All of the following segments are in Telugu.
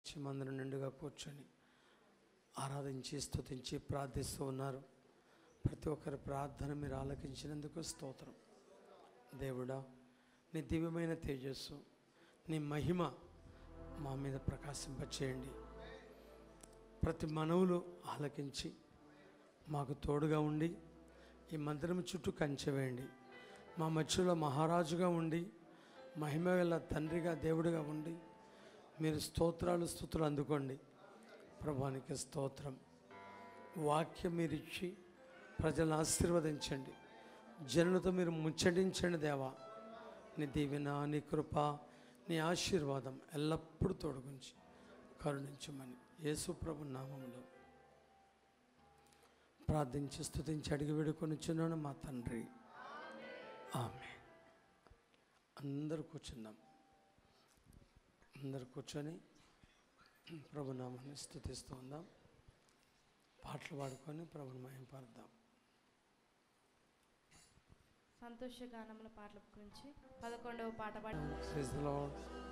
మందిరం నిండుగా కూర్చొని ఆరాధించి స్తుతించి ప్రార్థిస్తూ ఉన్నారు ప్రతి ఒక్కరి ప్రార్థన మీరు ఆలకించినందుకు స్తోత్రం దేవుడా నీ దివ్యమైన తేజస్సు నీ మహిమ మా మీద ప్రకాశింపచేయండి ప్రతి మనవులు ఆలకించి మాకు తోడుగా ఉండి ఈ మందిరం చుట్టూ కంచె వేయండి మా మధ్యలో మహారాజుగా ఉండి మహిమ గల తండ్రిగా దేవుడిగా ఉండి మీరు స్తోత్రాలు స్థుతులు అందుకోండి ప్రభానికి స్తోత్రం వాక్యం మీరు ఇచ్చి ప్రజలను ఆశీర్వదించండి జనులతో మీరు ముచ్చటించండి దేవా నీ దీవెన నీ కృప నీ ఆశీర్వాదం ఎల్లప్పుడూ తోడుగుంచి కరుణించమని యేసు ప్రభు నామంలో ప్రార్థించి స్తుతించి అడిగి వేడుకొనిచున్నాను మా తండ్రి ఆమె అందరూ కూర్చుందాం అందరు కూర్చొని ప్రభునామాన్ని స్థుతిస్తూ ఉందాం పాటలు పాడుకొని ప్రభుని మహింపడదాం సంతోష గానముల పాటల గురించి పదకొండవ పాట పాడి Praise the Lord.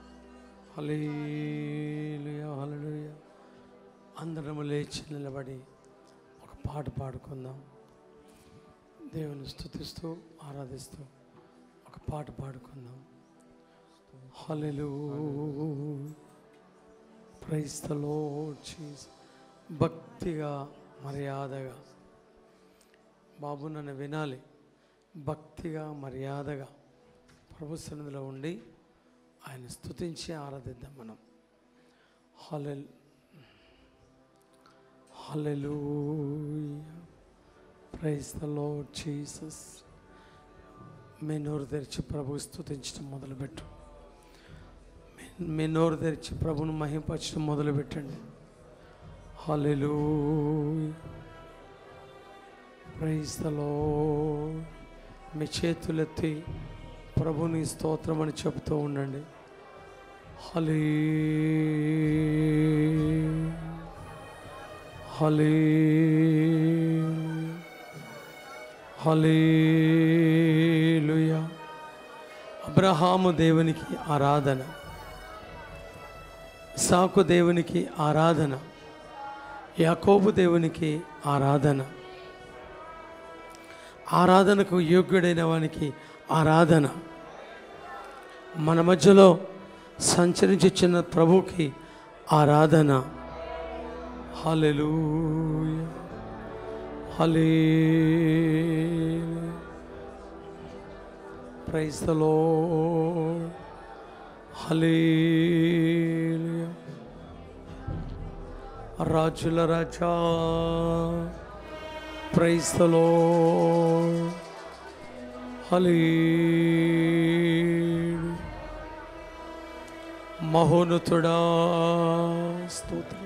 హల్లెలూయా హల్లెలూయా అందరము లేచి నిలబడి ఒక పాట పాడుకుందాం దేవుని స్తుతిస్తూ ఆరాధిస్తూ ఒక పాట పాడుకుందాం హల్లెలూ ప్రైస్ ద లార్డ్ జీసస్ భక్తిగా మర్యాదగా బాబు నన్ను వినాలి భక్తిగా మర్యాదగా ప్రభు సన్నిధిలో ఉండి ఆయన స్తుతించి ఆరాధిద్దాం మనం హలెల్ hallelujah praise the Lord Jesus మీ నోరు తెరిచి ప్రభు స్తుతించడం మొదలుపెట్టు మీ- మీ నోరు తెరిచి ప్రభును మహింపరచడం మొదలుపెట్టండి హల్లెలూయా ప్రైజ్ ద లార్డ్ మీ చేతులెత్తి ప్రభుని స్తోత్రం అని చెబుతూ ఉండండి హలే హలే హలేలుయా అబ్రహాము దేవునికి ఆరాధన ఇసాకు దేవునికి ఆరాధన యాకోబు దేవునికి ఆరాధన ఆరాధనకు యోగ్యుడైన వానికి ఆరాధన మన మధ్యలో సంచరించి చిన్న ప్రభుకి ఆరాధన హల్లెలూయా హలే ప్రైజ్ ద లార్డ్ హల్లెలూయా రాజుల రాజా ప్రైజ్ ద లార్డ్ హల్లెలూయా మహోన్నతుడా స్తోత్రం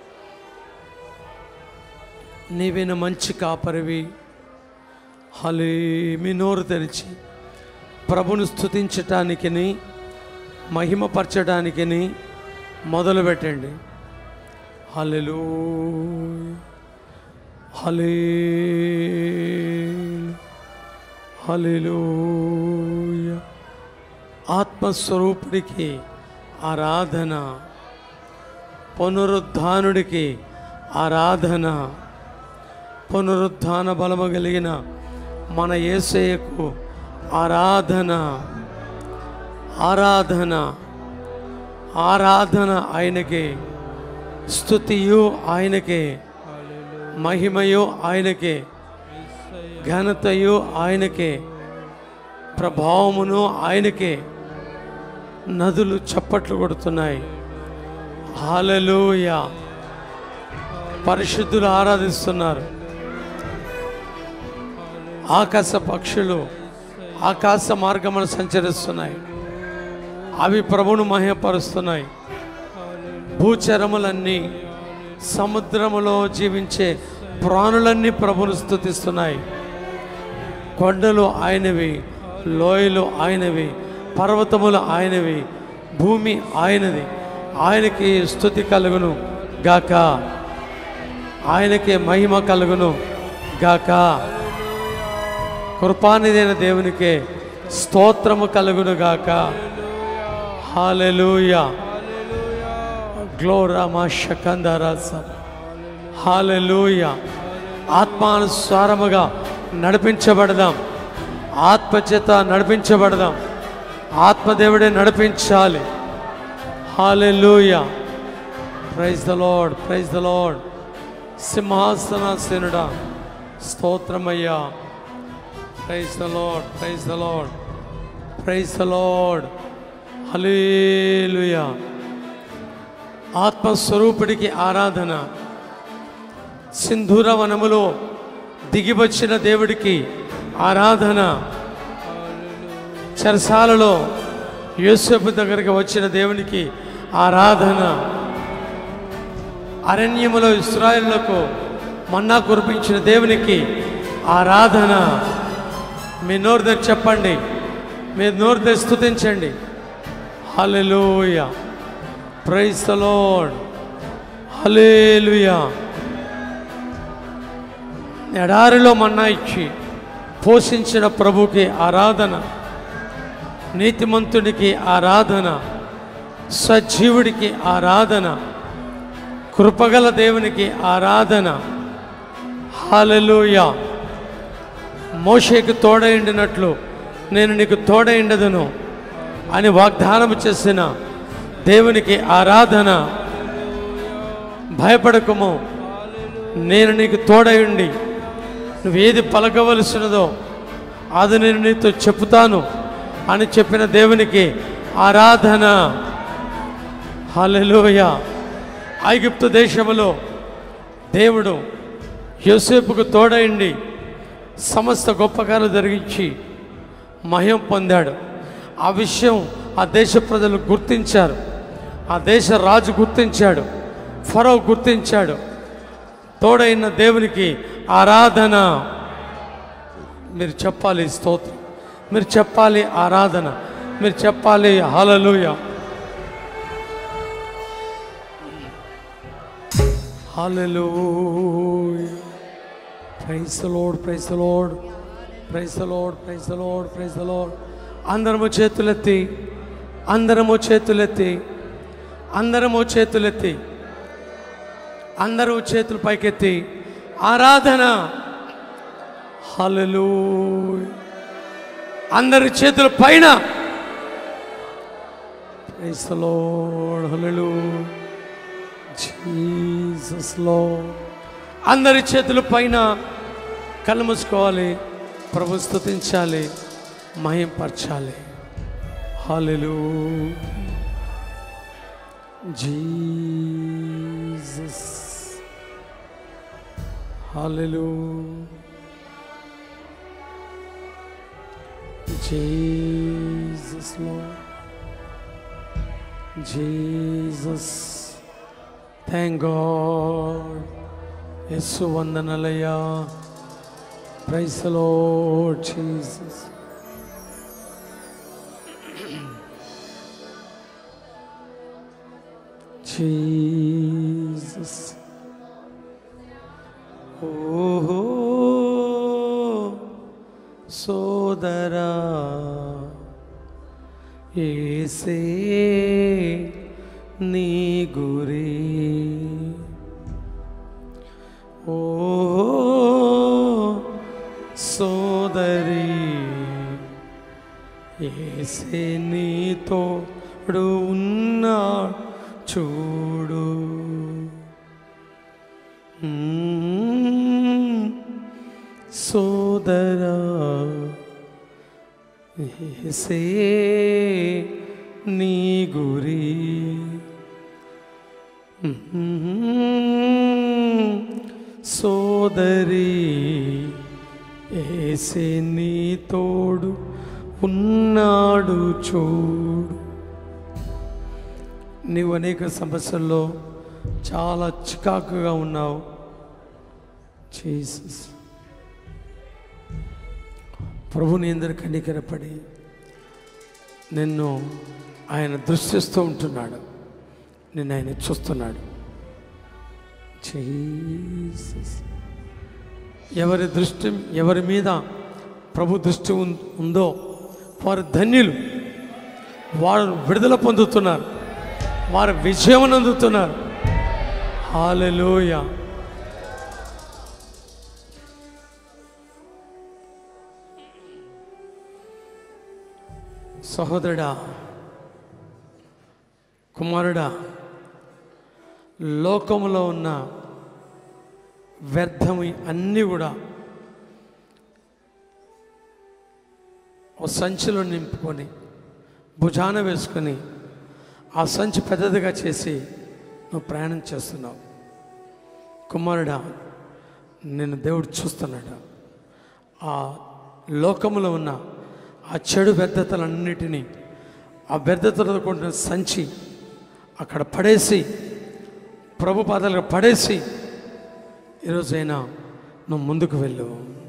నీవైన మంచి కాపరివి హలే మీ నోరు తెరిచి ప్రభును స్థుతించటానికిని మహిమపరచడానికిని మొదలు పెట్టండి హలెలు హలే హలెలూయ ఆత్మస్వరూపుడికి ఆరాధన పునరుద్ధానుడికి ఆరాధన పునరుద్ధాన బలము కలిగిన మన యేసయ్యకు ఆరాధన ఆరాధన ఆరాధన ఆయనకే స్థుతియు ఆయనకే మహిమయు ఆయనకే ఘనతయు ఆయనకే ప్రభావమును ఆయనకే నదులు చప్పట్లు కొడుతున్నాయి హాలలోయ పరిశుద్ధులు ఆరాధిస్తున్నారు ఆకాశ పక్షులు ఆకాశ మార్గమును సంచరిస్తున్నాయి అవి ప్రభును మహిమపరుస్తున్నాయి భూచరములన్నీ సముద్రములో జీవించే ప్రాణులన్నీ ప్రభును స్థుతిస్తున్నాయి కొండలు ఆయనవి లోయలు ఆయనవి పర్వతములు ఆయనవి భూమి ఆయనది ఆయనకి స్థుతి కలుగును గాక ఆయనకి మహిమ కలుగును గాక కృపానిదైన దేవునికే స్తోత్రము కలుగును గాక హాలెలూయా గ్లోరామా షకందరాస హాలెలూయ ఆత్మానుసారముగా నడిపించబడదాం ఆత్మచేత నడిపించబడదాం ఆత్మదేవుడే నడిపించాలి hallelujah praise the Lord praise the Lord సింహాసనాసీనుడా స్తోత్రమయ్యా praise the Lord praise the Lord praise the Lord hallelujah ఆత్మస్వరూపుడికి ఆరాధన సింధూర వనములో దిగివచ్చిన దేవుడికి ఆరాధన చెరసాలలో యోసేపు దగ్గరికి వచ్చిన దేవునికి ఆరాధన అరణ్యములో ఇస్రాయేళ్లకు మన్నా కురిపించిన దేవునికి ఆరాధన మీ నోరు తెరిచి చెప్పండి మీ నోరు తెరిచి స్తుతించండి hallelujah praise the Lord hallelujah ఎడారిలో మన్నా ఇచ్చి పోషించిన ప్రభుకి ఆరాధన నీతిమంతుడికి ఆరాధన సజీవుడికి ఆరాధన కృపగల దేవునికి ఆరాధన హాలెలూయా మోషేకి తోడైండినట్లు నేను నీకు తోడైండదును అని వాగ్దానం చేసిన దేవునికి ఆరాధన భయపడకము నేను నీకు తోడయుండి నువ్వేది పలకవలసినదో అది నేను నీతో చెప్తాను అని చెప్పిన దేవునికి ఆరాధన హల్లెలూయా ఐగుప్తు దేశములో దేవుడు యోసేపుకు తోడైండి సమస్త గొప్ప కార్యాలు జరిగించి మహిం పొందాడు ఆ విషయం ఆ దేశ ప్రజలు గుర్తించారు ఆ దేశ రాజు గుర్తించాడు ఫరో గుర్తించాడు తోడైన దేవునికి ఆరాధన మీరు చెప్పాలి స్తోత్రం మీరు చెప్పాలి ఆరాధన మీరు చెప్పాలి hallelujah hallelujah praise the Lord praise the Lord praise the Lord praise the Lord praise the Lord అందరము చేతులెత్తి అందరము చేతులెత్తి అందరము చేతులెత్తి అందరూ చేతులు పైకెత్తి ఆరాధన హల్లెలూయా అందరి చేతుల పైన praise the Lord hallelujah Jesus లో అందరి చేతుల పైన కళ్ళు మూసుకోవాలి ప్రభు స్తుతించాలి మహింపరచాలి హాలెలు జీసస్ హాలెలు జీసస్ లో జీసస్ థ్యాంక్ గాడ్ యస్సు వందనలయ్యా ప్రైస్ లార్డ్ జీసస్ జీసస్ ఓహో సోదరా ఏసే నీ గురి ఓ సోదరి ఏసే నీతోడు ఉన్నా చూడు మ్మ్. సోదరా ఏసే నీ గురి సోదరి ఏసే నీ తోడు ఉన్నాడు చూడు నీవు అనేక సమస్యల్లో చాలా చికాకుగా ఉన్నావు జీసస్ ప్రభుని అందరు కనికరపడి నిన్ను ఆయన దృష్టిస్తూ ఉంటున్నాడు నిన్ను ఆయన చూస్తున్నాడు జీసస్ ఎవరి దృష్టి ఎవరి మీద ప్రభు దృష్టి ఉం- ఉందో వారు ధన్యులు వారు విడుదల పొందుతున్నారు వారు విజయం అందుతున్నారు హాలెలూయ సహోదరుడా కుమారుడా లోకములో ఉన్న వ్యర్థము అన్నీ కూడా ఓ సంచిలో నింపుకొని భుజాన వేసుకొని ఆ సంచి పెద్దదిగా చేసి నువ్వు ప్రయాణం చేస్తున్నావు కుమారుడా నేను దేవుడు చూస్తున్నాడు ఆ లోకములో ఉన్న ఆ చెడు వ్యర్థతలన్నిటినీ ఆ వ్యర్థతలతో కూడిన సంచి అక్కడ పడేసి ప్రభు పాదాలకు పడేసి ఈరోజైనా నువ్వు ముందుకు వెళ్ళు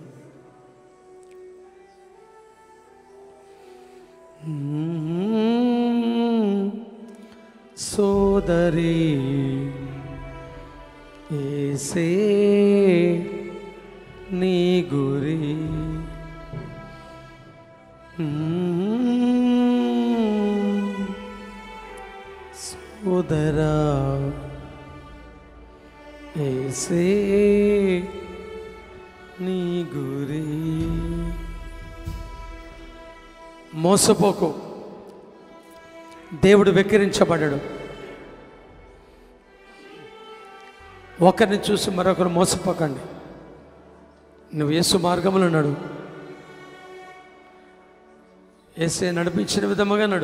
సోదరి ఏసే నీ గురి సోదరా ఏసే నీ గురి మోసపోకు దేవుడు వెక్కిరించబడ్డాడు ఒకరిని చూసి మరొకరు మోసపోకండి నువ్వు యేసు మార్గంలో నడు ఏసే నడిపించిన విధముగా నడు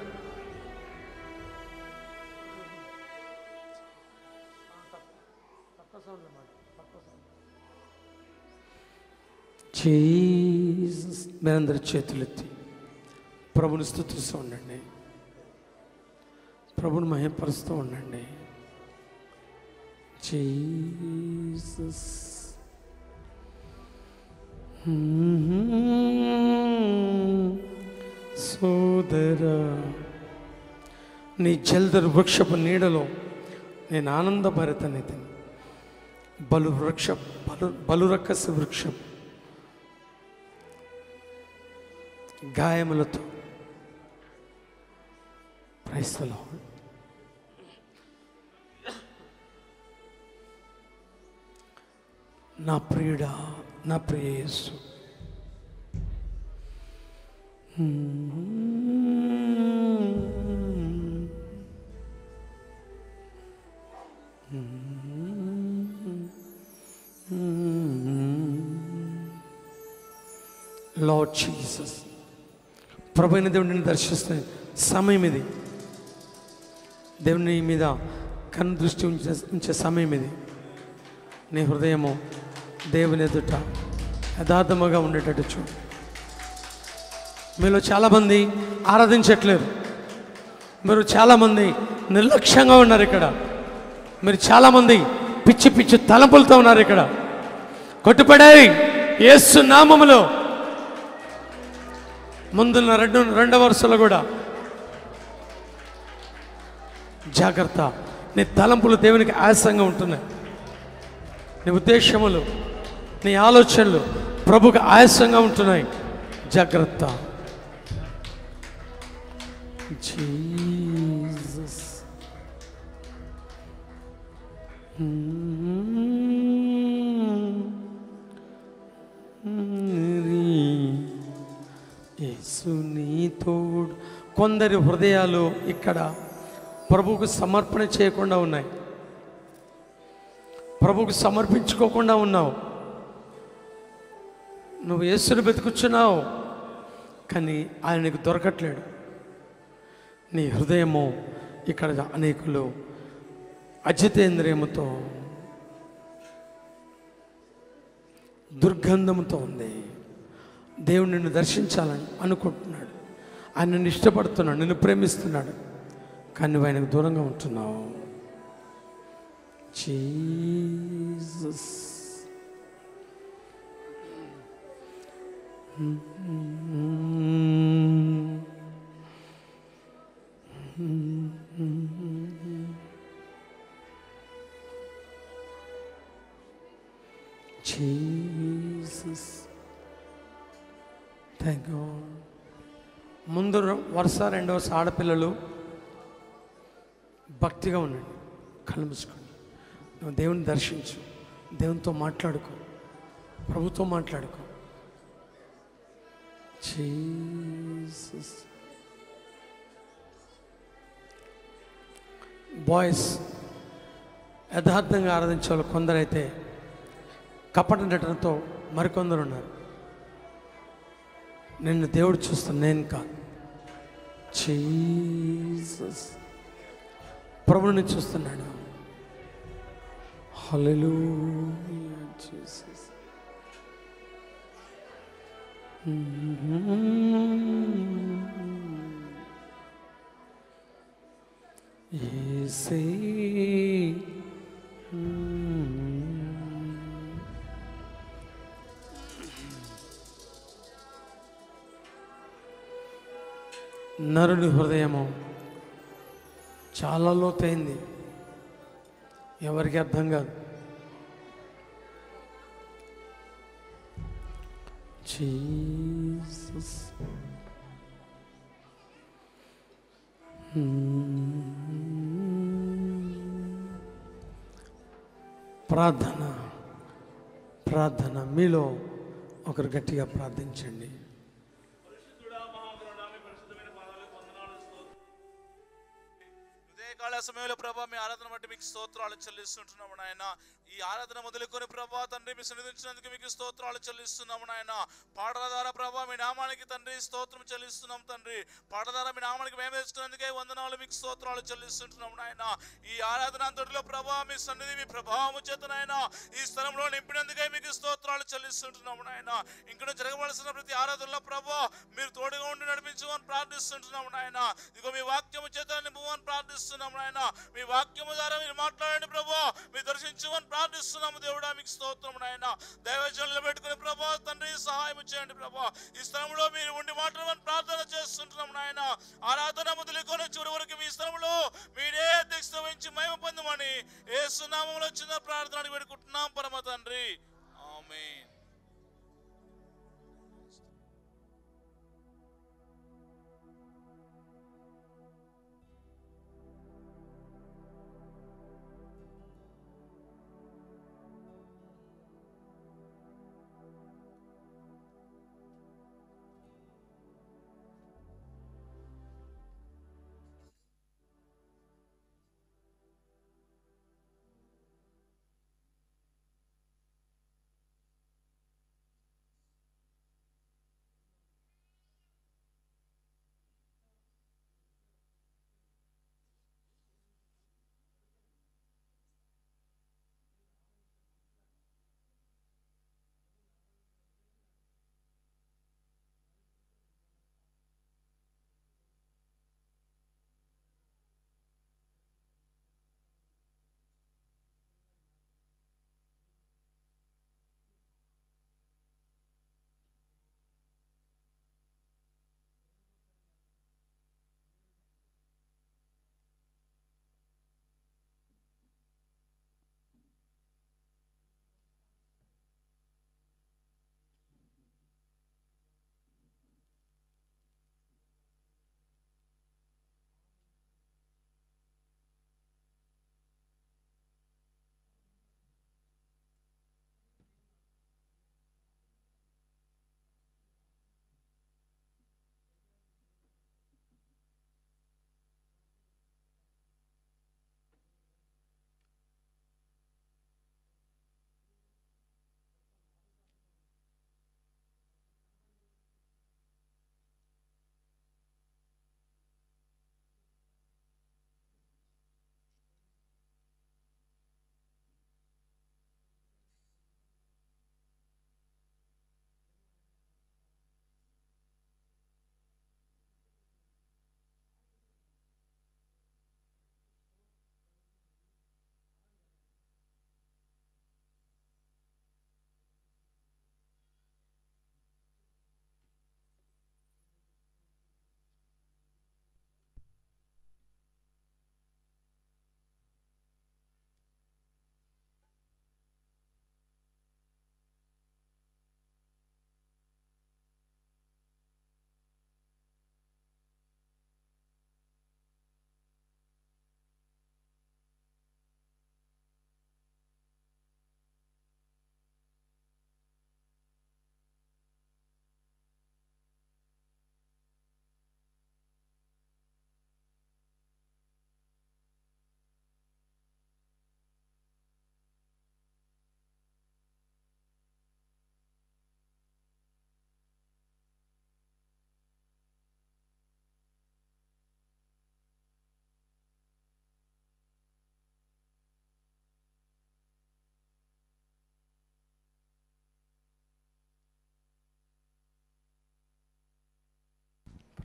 జీసస్ మీరందరి చేతులెత్తి ప్రభుని స్థుతిస్తూ ఉండండి ప్రభుని మహిపరుస్తూ ఉండండి జీసస్ సోదరా నీ జల్దరు వృక్షపు నీడలో నేను ఆనందభరితనైతిని బలు వృక్ష బలు బలురక్కసి వృక్షం గాయములతో క్రైస్తలో నా ప్రియుడా నా ప్రియేసు లార్డ్ జీసస్ ప్రభైన దేవుడిని దర్శిస్తున్న సమయం ఇది దేవుని మీద కన్ను దృష్టి ఉంచే ఉంచే సమయం ఇది నీ హృదయము దేవుని ఎదుట యథార్థముగా ఉండేటట్టు చూడు మీలో చాలామంది ఆరాధించట్లేరు మీరు చాలామంది నిర్లక్ష్యంగా ఉన్నారు ఇక్కడ మీరు చాలామంది పిచ్చి పిచ్చి తలంపులతో ఉన్నారు ఇక్కడ కొట్టుపడాయి యేసు నామములో ముందున్న రెండు రెండవ వరుసలో కూడా జాగ్రత్త నీ తలంపులు దేవునికి ఆయాసంగా ఉంటున్నాయి నీ ఉద్దేశములు నీ ఆలోచనలు ప్రభుకు ఆయాసంగా ఉంటున్నాయి జాగ్రత్త జీసస్ యేసుని తోడు కొందరి హృదయాలు ఇక్కడ ప్రభువుకు సమర్పణ చేయకుండా ఉన్నాయి ప్రభువుకు సమర్పించుకోకుండా ఉన్నావు నువ్వు యేసుని వెతుకుచున్నావు కానీ ఆయన నీకు దొరకట్లేడు నీ హృదయము ఇక్కడ అనేకులు అజితేంద్రియముతో దుర్గంధముతో ఉంది దేవుడు నిన్ను దర్శించాలని అనుకుంటున్నాడు ఆయన నిన్ను ఇష్టపడుతున్నాడు నిన్ను ప్రేమిస్తున్నాడు కానీ నువ్వు ఆయనకు దూరంగా ఉంటున్నావు జీసస్ జీసస్ థ్యాంక్ యూ ముందు ర- వరుస రెండో వరుస ఆడపిల్లలు భక్తిగా ఉండండి కళ్ళు మూసుకోండి నువ్వు దేవుని దర్శించు దేవునితో మాట్లాడుకో ప్రభుతో మాట్లాడుకో జీసస్ బాయ్స్ యథార్థంగా ఆరాధించే వాళ్ళు కొందరైతే కపట నటనతో మరికొందరు ఉన్నారు నిన్ను దేవుడు చూస్తాను నేను కాదు జీసస్ ప్రభుని చూస్తున్నాడు హల్లెలూయా జీసస్ యేసే నరుని హృదయము చాలా లోతైంది ఎవరికి అర్థం కాదు జీసస్ ప్రార్థన ప్రార్థన మీలో ఒకరు గట్టిగా ప్రార్థించండి ఉదయకాల సమయంలో ప్రభా మీ ఆరాధన బట్టి మీకు స్తోత్రాలు చెల్లిస్తుంటున్నాము నాయన ఈ ఆరాధన మొదలుకొని ప్రభా తండ్రి మీ సన్నిధించినందుకు మీకు స్తోత్రాలు చెల్లిస్తున్నాము నాయన పాటల ద్వారా ప్రభా మీ నామానికి తండ్రి స్తోత్రం చెల్లిస్తున్నాం తండ్రి పాటల ద్వారా మీ నామానికి మేము తెచ్చుకున్నందుకే వందనాలు మీకు స్తోత్రాలు చెల్లిస్తుంటున్నాము నాయన ఈ ఆరాధన అంతటిలో ప్రభా మీ సన్నిధి మీ ప్రభావము చేత నాయన ఈ స్థలంలో నింపినందుకే మీకు స్తోత్రాలు చెల్లిస్తుంటున్నాము నాయన ఇక్కడ జరగవలసిన ప్రతి ఆరాధనలో ప్రభా మీరు తోడుగా ఉండి నడిపించమని ప్రార్థిస్తుంటున్నాము నాయన ఇదిగో మీ వాక్యము చేత నింపమని ప్రార్థిస్తున్నాము నాయన మీ వాక్యము ద్వారా మీరు మాట్లాడండి ప్రభా మీరు దర్శించమని ప్రార్థిస్తున్నాము దేవుడా మీకు స్తోత్రం నాయన దైవజనులు పెట్టుకుని ప్రభా తండ్రి సహాయం చేయండి ప్రభా ఈ స్థలంలో మీరు ఉండి మాట్లాడమని ప్రార్థన చేస్తుంటున్నాం నాయన ఆరాధన మొదలుకొని చివరి వరకు మీ స్థలంలో మీరే అధ్యక్షత వహించి మహిమ పొందమని ఏసునామంలో చిన్న ప్రార్థన పెట్టుకుంటున్నాం పరమ తండ్రి ఆమేన్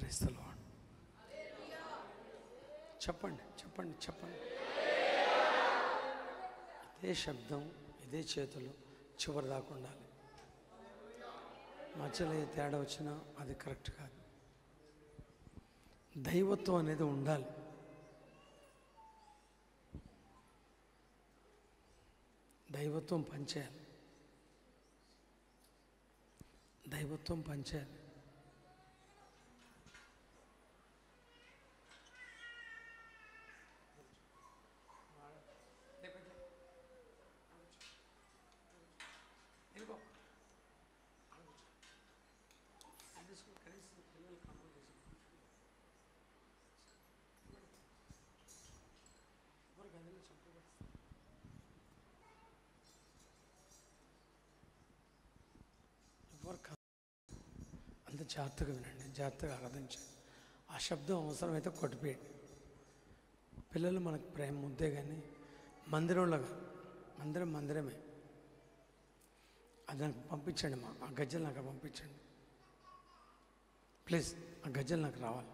ప్రైజ్ ద లార్డ్ చెప్పండి చెప్పండి చెప్పండి ఇదే శబ్దం ఇదే చేతులు చివరి దాకా ఉండాలి మధ్యలో ఏ తేడా వచ్చినా అది కరెక్ట్ కాదు దైవత్వం అనేది ఉండాలి దైవత్వం పనిచేయాలి దైవత్వం పనిచేయాలి ఎవరు కాదు అంత జాగ్రత్తగా వినండి జాగ్రత్తగా ఆరాధించండి ఆ శబ్దం అవసరమైతే కొట్టిపోయండి పిల్లలు మనకు ప్రేమ ముద్దే కానీ మందిరంలో కాదు మందిరం మందిరమే అది నాకు పంపించండి మా ఆ గజ్జలు నాకు పంపించండి ప్లీజ్ ఆ గజ్జలు నాకు రావాలి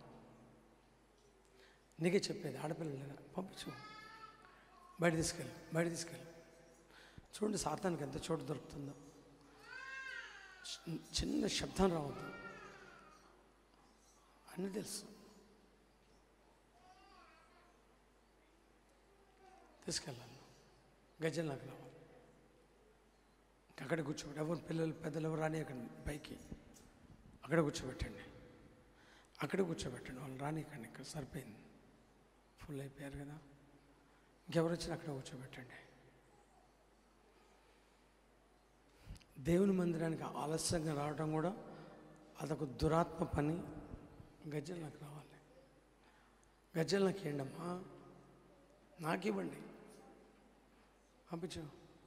నీకే చెప్పేది ఆడపిల్లలు పంపించు బయట తీసుకెళ్ళి బయట తీసుకెళ్ళి చూడండి సాతానికి ఎంత చోటు దొరుకుతుందో చి- చిన్న శబ్దం రావద్దు అన్నీ తెలుసు తీసుకెళ్ళాలి గజ్జలు నాకు రావాలి అక్కడ కూర్చోబెట్టి ఎవరు పిల్లలు పెద్దలు ఎవరు రాని అక్కడ పైకి అక్కడ కూర్చోబెట్టండి అక్కడ కూర్చోబెట్టండి వాళ్ళు రానికండి ఇక్కడ సరిపోయింది ఫుల్ అయిపోయారు కదా ఇంకెవరు వచ్చినా అక్కడ కూర్చోబెట్టండి దేవుని మందిరానికి ఆలస్యంగా రావడం కూడా అదొక దురాత్మ పని గజ్జలు నాకు రావాలి గజ్జలు నాకు ఏంటమ్మా నాకు ఇవ్వండి పంపించు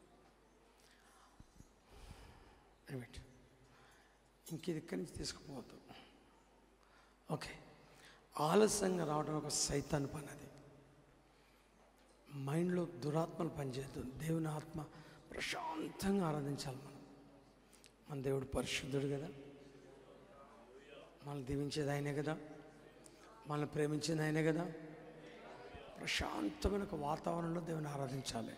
వెయిట్ ఇంక ఇది ఇక్కడి నుంచి తీసుకుపోవద్దు ఓకే ఆలస్యంగా రావడం ఒక సైతాన్ పని అది మైండ్లో దురాత్మలు పనిచేయద్దు దేవుని ఆత్మ ప్రశాంతంగా ఆరాధించాలి మనం మన దేవుడు పరిశుద్ధుడు కదా మనల్ని దీవించేది ఆయనే కదా మనల్ని ప్రేమించేది ఆయనే కదా ప్రశాంతమైన ఒక వాతావరణంలో దేవుని ఆరాధించాలి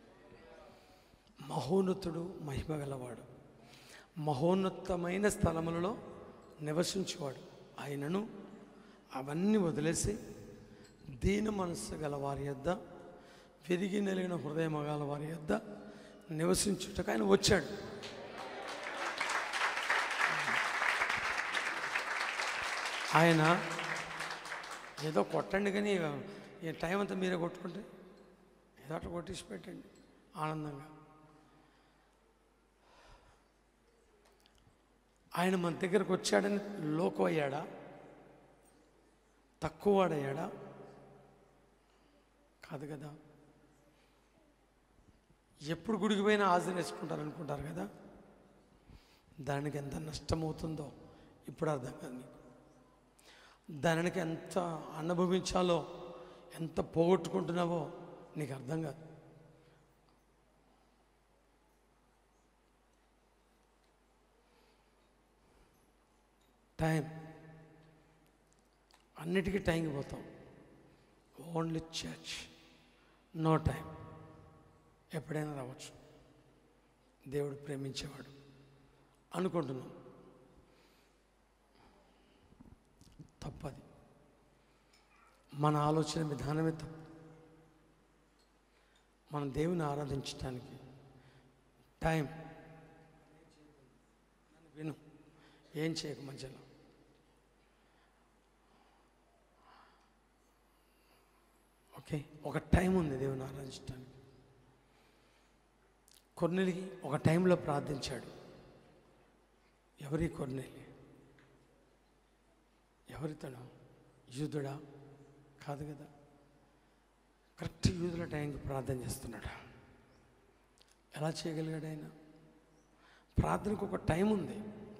మహోన్నతుడు మహిమ గలవాడు మహోన్నతమైన స్థలములలో నివసించేవాడు ఆయనను అవన్నీ వదిలేసి దీన మనస్సు గల వారి యొద్ద విరిగి నెలిగిన హృదయం గల వారి యొద్ద నివసించుటకు ఆయన వచ్చాడు ఆయన ఏదో కొట్టండి కానీ ఈ టైం అంతా మీరే కొట్టుకుంటే ఏదో అట్లా కొట్టేసి పెట్టండి ఆనందంగా ఆయన మన దగ్గరకు వచ్చాడని లోకం అయ్యాడా తక్కువ వాడయ్యాడా కాదు కదా ఎప్పుడు గుడికి పోయినా ఆశ వేసుకుంటారు అనుకుంటారు కదా దానికి ఎంత నష్టమవుతుందో ఇప్పుడు అర్థం కాదు మీకు దానికి ఎంత అనుభవించాలో ఎంత పోగొట్టుకుంటున్నావో నీకు అర్థం కాదు టైం అన్నిటికీ టైంకి పోతాం ఓన్లీ చర్చ్ నో టైం ఎప్పుడైనా రావచ్చు దేవుడు ప్రేమించేవాడు అనుకుంటున్నాం తప్పది మన ఆలోచన విధానమే తప్పు మన దేవుని ఆరాధించడానికి టైం నన్ను విను ఏం చేయకు మధ్యలో ఓకే ఒక టైం ఉంది దేవుని ఆరాధించడానికి కొన్నిలికి ఒక టైంలో ప్రార్థించాడు ఎవరి కొన్నిలి ఎవరితను యూదుడా కాదు కదా కరెక్ట్ యూదుల టైంకి ప్రార్థన చేస్తున్నాడు ఎలా చేయగలిగాడు ఆయన ప్రార్థనకు ఒక టైం ఉంది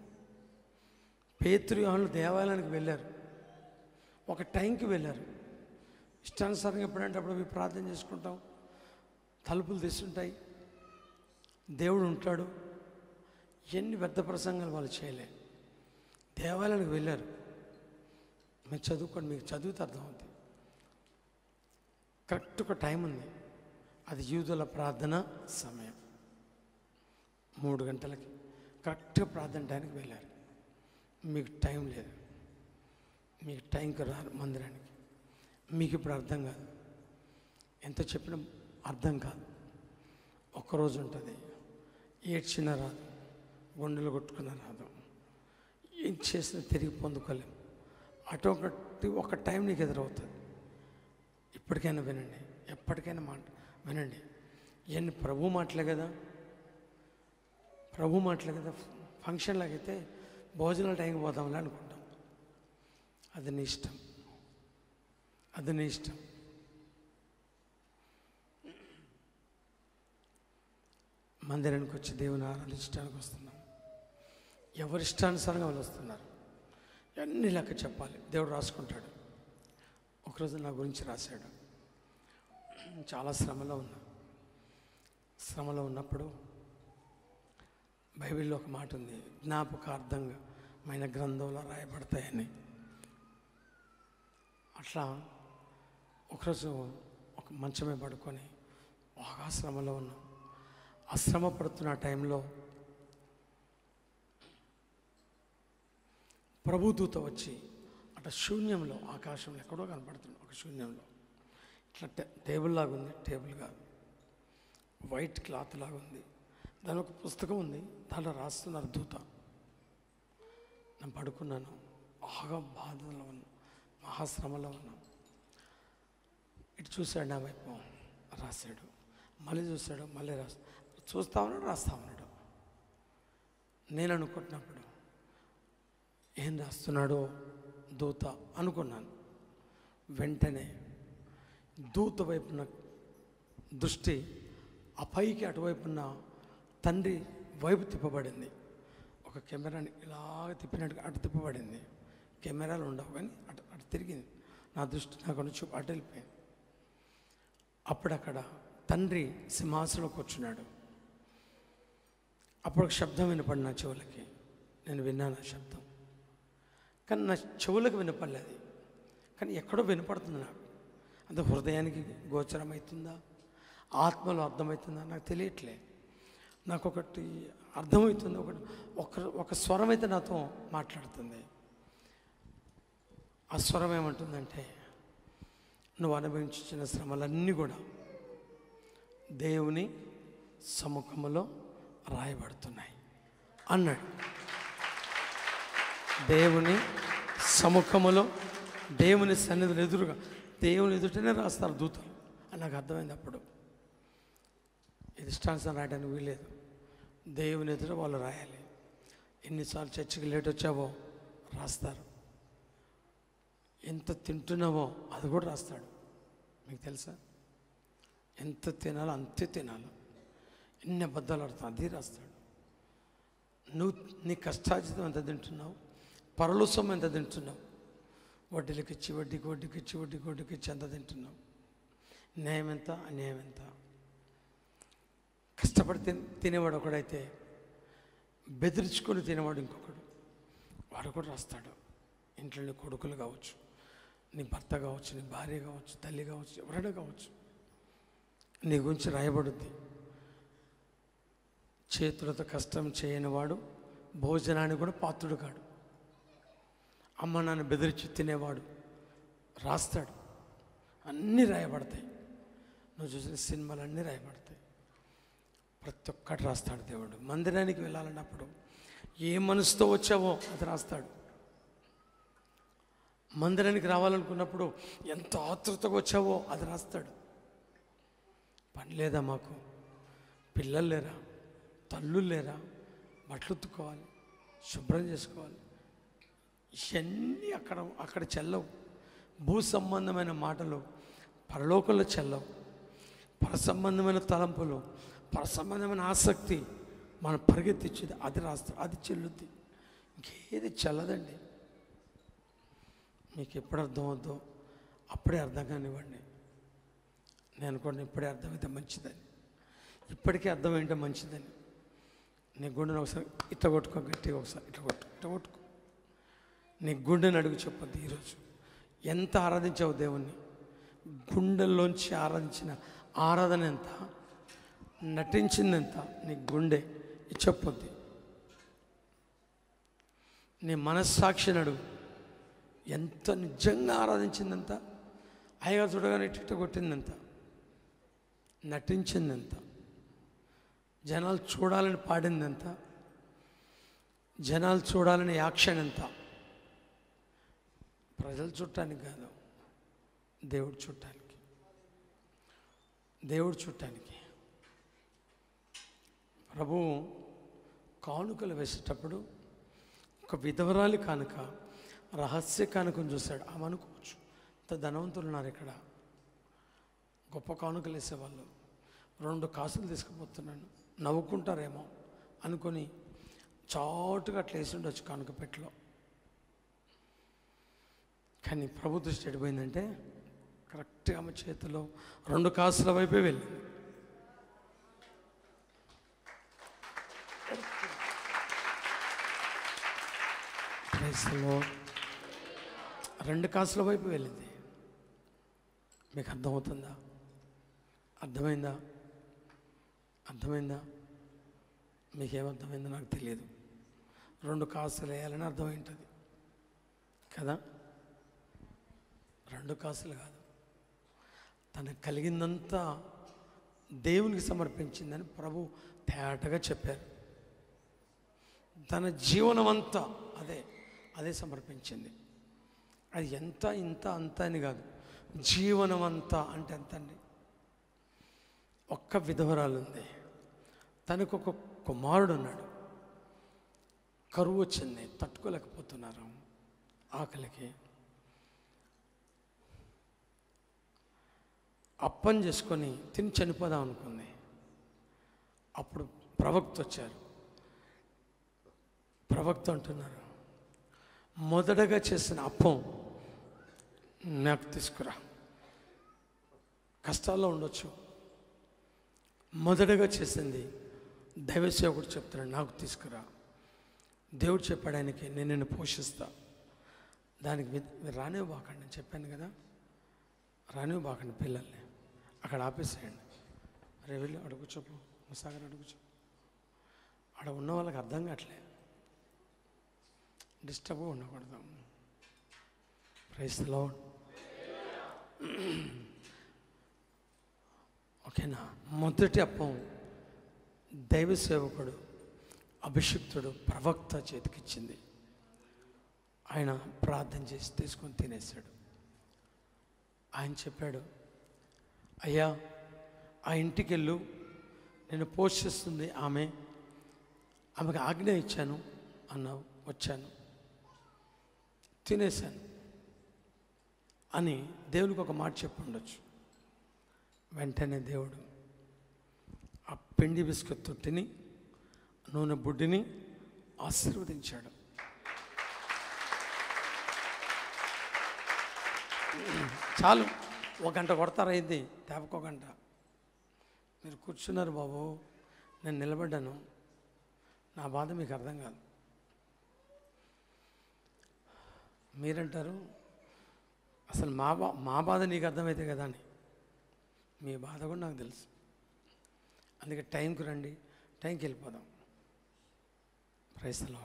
పేతృయాలు దేవాలయానికి వెళ్ళారు ఒక టైంకి వెళ్ళారు ఇష్టానుసారంగా ఎప్పుడంటే అప్పుడు పోయి ప్రార్థన చేసుకుంటాం తలుపులు తీస్తుంటాయి దేవుడు ఉంటాడు ఎన్ని పెద్ద ప్రసంగాలు వాళ్ళు చేయలే దేవాలయానికి వెళ్ళారు మీరు చదువుకోండి మీకు చదివితే అర్థమవుతుంది కరెక్ట్ ఒక టైం ఉంది అది యూదుల ప్రార్థన సమయం మూడు గంటలకి కరెక్ట్గా ప్రార్థన టైంకి వెళ్ళారు మీకు టైం లేదు మీకు టైంకి రారు మందిరానికి మీకు ఇప్పుడు అర్థం కాదు ఎంత చెప్పినా అర్థం కాదు ఒక్కరోజు ఉంటుంది ఏడ్చిన రాదు గుండెలు కొట్టుకున్న రాదు ఏం చేసినా తిరిగి పొందుకోలేము అటు ఒకటి ఒక టైం నీకు ఎదురవుతుంది ఇప్పటికైనా వినండి ఎప్పటికైనా మాట వినండి ఇవన్నీ ప్రభు మాటలే కదా ప్రభు మాటలే కదా ఫంక్షన్ లాగైతే భోజనాల టైంకి పోదాంలే అనుకుంటాం అది నీ ఇష్టం అది నీ ఇష్టం మందిరానికి వచ్చి దేవుని ఆరాధించడానికి వస్తున్నాం ఎవరి ఇష్టానుసారంగా వాళ్ళు వస్తున్నారు అన్ని లెక్క చెప్పాలి దేవుడు రాసుకుంటాడు ఒకరోజు నా గురించి రాశాడు చాలా శ్రమలో ఉన్నా శ్రమలో ఉన్నప్పుడు బైబిల్లో ఒక మాట ఉంది జ్ఞాపకార్థంగా మైన గ్రంథంలో రాయబడతాయని అట్లా ఒకరోజు ఒక మంచమే పడుకొని బాగా శ్రమలో ఉన్నాం ఆ శ్రమ పడుతున్న టైంలో ప్రభుదూత వచ్చి అట్లా శూన్యంలో ఆకాశంలో ఎక్కడో కనపడుతుంది ఒక శూన్యంలో ఇట్లా టే టేబుల్ లాగా ఉంది టేబుల్ కాదు వైట్ క్లాత్ లాగా ఉంది దాని ఒక పుస్తకం ఉంది దాంట్లో రాస్తున్నారు దూత నేను పడుకున్నాను బాగా బాధలో ఉన్నాను మహాశ్రమలో ఉన్నాను ఇటు చూశాడు నా వైపు రాశాడు మళ్ళీ చూశాడు మళ్ళీ రాసి చూస్తా ఉన్నాడు రాస్తా ఉన్నాడు నేను అనుకుంటున్నప్పుడు ఏం రాస్తున్నాడో దూత అనుకున్నాను వెంటనే దూత వైపున దృష్టి ఆ పైకి అటువైపున్న తండ్రి వైపు తిప్పబడింది ఒక కెమెరాని ఇలాగ తిప్పినట్టుగా అటు తిప్పబడింది కెమెరాలు ఉండవు కానీ అటు అటు తిరిగింది నా దృష్టి నాకు నుంచి అటు వెళ్ళిపోయింది అప్పుడు అక్కడ తండ్రి సింహాసనంలో కూర్చున్నాడు అప్పుడు ఒక శబ్దం వినపడి నా చెవులకి నేను విన్నాను ఆ శబ్దం కానీ నా చెవులకు వినపడలేదు కానీ ఎక్కడో వినపడుతుంది నాకు అది హృదయానికి గోచరమవుతుందా ఆత్మలో అర్థమవుతుందా నాకు తెలియట్లే నాకు ఒకటి అర్థమవుతుంది ఒకటి ఒక ఒక స్వరం అయితే నాతో మాట్లాడుతుంది ఆ స్వరం ఏమంటుందంటే నువ్వు అనుభవించిన శ్రమలన్నీ కూడా దేవుని సముఖములో రాయబడుతున్నాయి అన్నాడు దేవుని సముఖములో దేవుని సన్నిధిని ఎదురుగా దేవుని ఎదుటనే రాస్తారు దూతలు అని నాకు అర్థమైంది అప్పుడు ఇది ఇష్టానుసారం రాయడానికి వీలేదు దేవుని ఎదుట వాళ్ళు రాయాలి ఎన్నిసార్లు చర్చికి లేట్ వచ్చావో రాస్తారు ఎంత తింటున్నావో అది కూడా రాస్తాడు మీకు తెలుసా ఎంత తినాలో అంతే తినాలి ఎన్ని అబద్ధాలు ఆడుతావు అది రాస్తాడు నువ్వు నీ కష్టార్జితం ఎంత తింటున్నావు పరలోసం ఎంత తింటున్నావు వడ్డీలకు ఇచ్చి వడ్డీకి వడ్డీకి ఇచ్చి వడ్డీకి వడ్డీకి ఇచ్చి ఎంత తింటున్నావు న్యాయం ఎంత అన్యాయం ఎంత కష్టపడి తిన్ తినేవాడు ఒకడైతే బెదిరించుకొని తినేవాడు ఇంకొకడు వాడు కూడా రాస్తాడు ఇంట్లో నీ కొడుకులు కావచ్చు నీ భర్త కావచ్చు నీ భార్య కావచ్చు తల్లి కావచ్చు ఎవరైనా కావచ్చు నీ గురించి రాయబడుద్ది చేతులతో కష్టం చేయని వాడు భోజనానికి కూడా పాత్రుడు కాడు అమ్మ నాన్న బెదిరించి తినేవాడు రాస్తాడు అన్నీ రాయబడతాయి నువ్వు చూసిన సినిమాలు అన్నీ రాయబడతాయి ప్రతి ఒక్కటి రాస్తాడు దేవుడు మందిరానికి వెళ్ళాలన్నప్పుడు ఏ మనసుతో వచ్చావో అది రాస్తాడు మందిరానికి రావాలనుకున్నప్పుడు ఎంత ఆతృతగా వచ్చావో అది రాస్తాడు పని లేదా మాకు పిల్లలు లేరా తల్లులు లేరా బట్టలు ఉత్తుకోవాలి శుభ్రం చేసుకోవాలి ఇవన్నీ అక్కడ అక్కడ చెల్లవు భూ సంబంధమైన మాటలు పరలోకంలో చెల్లవు పర సంబంధమైన తలంపులు పర సంబంధమైన ఆసక్తి మనం పరిగెత్తించేది అది రాస్తాం అది చెల్లుద్ది ఇంకేది చెల్లదండి మీకు ఎప్పుడు అర్థం అవుద్దో అప్పుడే అర్థం కానివ్వండి నేను అనుకోండి ఇప్పుడే అర్థమైతే మంచిదని ఇప్పటికే అర్థమైంటే మంచిదని నీ గుండెను ఒకసారి ఇట్లా కొట్టుకో గట్టిగా ఒకసారి ఇట్లా కొట్టు ఇట్లా కొట్టుకో నీ గుండెని అడుగు చెప్పొద్దు ఈరోజు ఎంత ఆరాధించావు దేవుణ్ణి గుండెల్లోంచి ఆరాధించిన ఆరాధన ఎంత నటించిందెంత నీ గుండె ఇది చెప్పొద్ది నీ మనస్సాక్షిని అడుగు ఎంత నిజంగా ఆరాధించిందంత అయ్యగా చూడగానే ఇట్ట కొట్టిందంత నటించిందంత జనాలు చూడాలని పాడిందంత జనాలు చూడాలని యాక్షన్ ఎంత ప్రజలు చుట్టానికి కాదు దేవుడు చుట్టానికి దేవుడు చుట్టానికి ప్రభువు కానుకలు వేసేటప్పుడు ఒక విధవరాలి కానుక రహస్య కానుకను చూశాడు ఆమె అనుకోవచ్చు ఇంత ధనవంతులు ఉన్నారు ఇక్కడ గొప్ప కానుకలు వేసేవాళ్ళు రెండు కాసులు తీసుకుపోతున్నాను నవ్వుకుంటారేమో అనుకొని చాటుగా అట్లా వేసి ఉండొచ్చు కానుక పెట్టలో కానీ ప్రభు దృష్టి ఎడిపోయిందంటే కరెక్ట్గా ఆమె చేతిలో రెండు కాసుల వైపే వెళ్ళింది Praise the Lord. రెండు కాసుల వైపు వెళ్ళింది మీకు అర్థమవుతుందా అర్థమైందా అర్థమైందా మీకేమర్థమైందో నాకు తెలియదు రెండు కాసులు వేయాలని అర్థమైంటుంది కదా రెండు కాసులు కాదు తనకు కలిగిందంతా దేవునికి సమర్పించిందని ప్రభు తేటగా చెప్పారు తన జీవనం అంతా అదే అదే సమర్పించింది అది ఎంత ఇంత అంత అని కాదు జీవనం అంతా అంటే ఎంత అండి ఒక్క విధవరాలు ఉంది తనకు ఒక కుమారుడు ఉన్నాడు కరువు వచ్చింది తట్టుకోలేకపోతున్నారు ఆకలికి అప్పం చేసుకొని తిని చనిపోదాం అనుకుంది అప్పుడు ప్రవక్త వచ్చారు ప్రవక్త అంటున్నారు మొదటగా చేసిన అప్పం నాకు తీసుకురా కష్టాల్లో ఉండొచ్చు మొదటగా చేసింది దైవ సేవకుడు చెప్తున్నాడు నాకు తీసుకురా దేవుడు చెప్పాడు ఆయనకి నేను నిన్ను పోషిస్తా దానికి మీరు మీరు రానివ్వబాకండి నేను చెప్పాను కదా రానివ్వబాకండి పిల్లల్ని అక్కడ ఆపేసేయండి అరే వెళ్ళి అడుగు చెప్పు ముసాగర్ అడుగు చెప్పు అక్కడ ఉన్న వాళ్ళకి అర్థం కావట్లే డిస్టర్బ్గా ఉండకూడదు ప్రైస్ లో ఓకేనా మొదటి అప్పం దైవ సేవకుడు అభిషిక్తుడు ప్రవక్త చేతికిచ్చింది ఆయన ప్రార్థన చేసి తీసుకొని తినేశాడు ఆయన చెప్పాడు అయ్యా ఆ ఇంటికి వెళ్ళు నేను పోషిస్తుంది ఆమె ఆమెకు ఆజ్ఞ ఇచ్చాను అన్నావు వచ్చాను తినేశాను అని దేవునికి ఒక మాట చెప్పి ఉండొచ్చు వెంటనే దేవుడు ఆ పిండి బిస్కెట్ తొట్టిని నూనె బుడ్డిని ఆశీర్వదించాడు చాలు ఒక గంట కొడతారైంది తేపకో గంట మీరు కూర్చున్నారు బాబు నేను నిలబడ్డాను నా బాధ మీకు అర్థం కాదు మీరంటారు అసలు మా బా మా బాధ నీకు అర్థమైతే కదా అని మీ బాధ కూడా నాకు తెలుసు అందుకే టైంకి రండి టైంకి వెళ్ళిపోదాం ప్రైస్తలో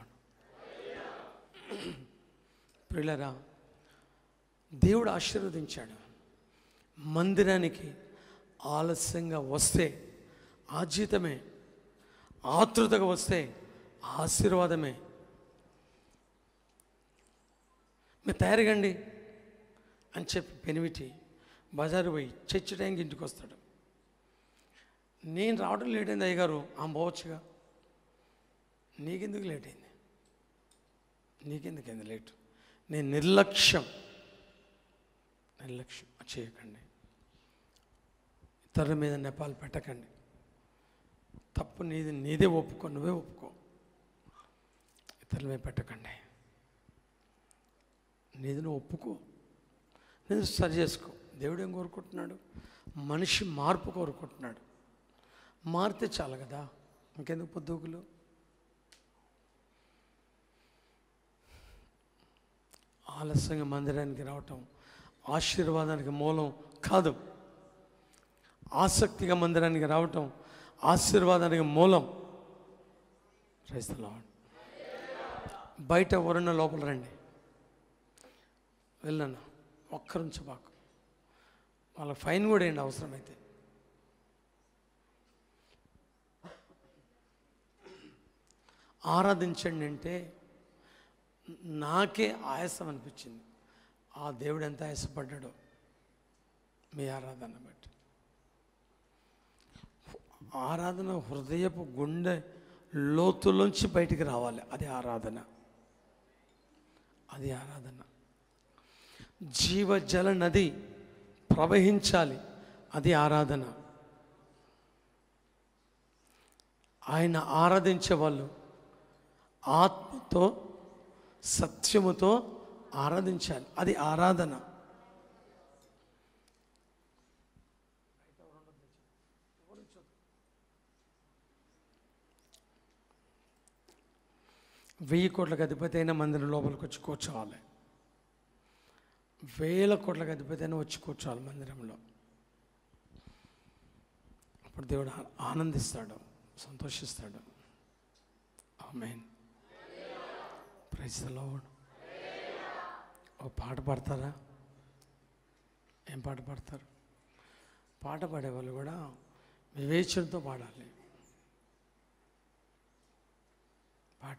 పిల్లరా దేవుడు ఆశీర్వదించాడు మందిరానికి ఆలస్యంగా వస్తే ఆజీతమే ఆతృతగా వస్తే ఆశీర్వాదమే మీరు తయారుగండి అని చెప్పి పెనిమిటి బజారు పోయి చర్చి టైంకి ఇంటికి వస్తాడు నేను రావడం లేట్ అయింది అయ్యగారు ఆ పోవచ్చుగా నీకెందుకు లేట్ అయింది నీకెందుకైంది లేట్ నేను నిర్లక్ష్యం నిర్లక్ష్యం చేయకండి ఇతరుల మీద నెపాలు పెట్టకండి తప్పు నీది నీదే ఒప్పుకో నువ్వే ఒప్పుకో ఇతరుల మీద పెట్టకండి నీది నువ్వు ఒప్పుకో నేను సరి చేసుకో దేవుడు ఏం కోరుకుంటున్నాడు మనిషి మార్పు కోరుకుంటున్నాడు మారితే చాలు కదా ఇంకెందుకు పొద్దుకులు ఆలస్యంగా మందిరానికి రావటం ఆశీర్వాదానికి మూలం కాదు ఆసక్తిగా మందిరానికి రావటం ఆశీర్వాదానికి మూలం క్రైస్తలో బయట ఎవరన్నా లోపల రండి వెళ్ళను ఒక్కరుంచు మాకు వాళ్ళ ఫైన్ కూడా ఏంటి అవసరమైతే ఆరాధించండి అంటే నాకే ఆయాసం అనిపించింది ఆ దేవుడు ఎంత ఆయాసపడ్డాడో మీ ఆరాధన బట్టి ఆరాధన హృదయపు గుండె లోతులోంచి బయటికి రావాలి అది ఆరాధన అది ఆరాధన జీవజల నది ప్రవహించాలి అది ఆరాధన ఆయన ఆరాధించే వాళ్ళు ఆత్మతో సత్యముతో ఆరాధించాలి అది ఆరాధన వెయ్యి కోట్లకు అధిపతి అయిన మందిరం లోపలికి వచ్చి కూర్చోవాలి వేల కోట్లకు అధిపతి అయినా వచ్చి కూర్చోవాలి మందిరంలో అప్పుడు దేవుడు ఆ- ఆనందిస్తాడు సంతోషిస్తాడు ఆమెన్ ప్రైజ్ ద లార్డ్ ఓ పాట పాడతారా ఏం పాట పాడతారు పాట పాడేవాళ్ళు కూడా వివేచనతో పాడాలి పాట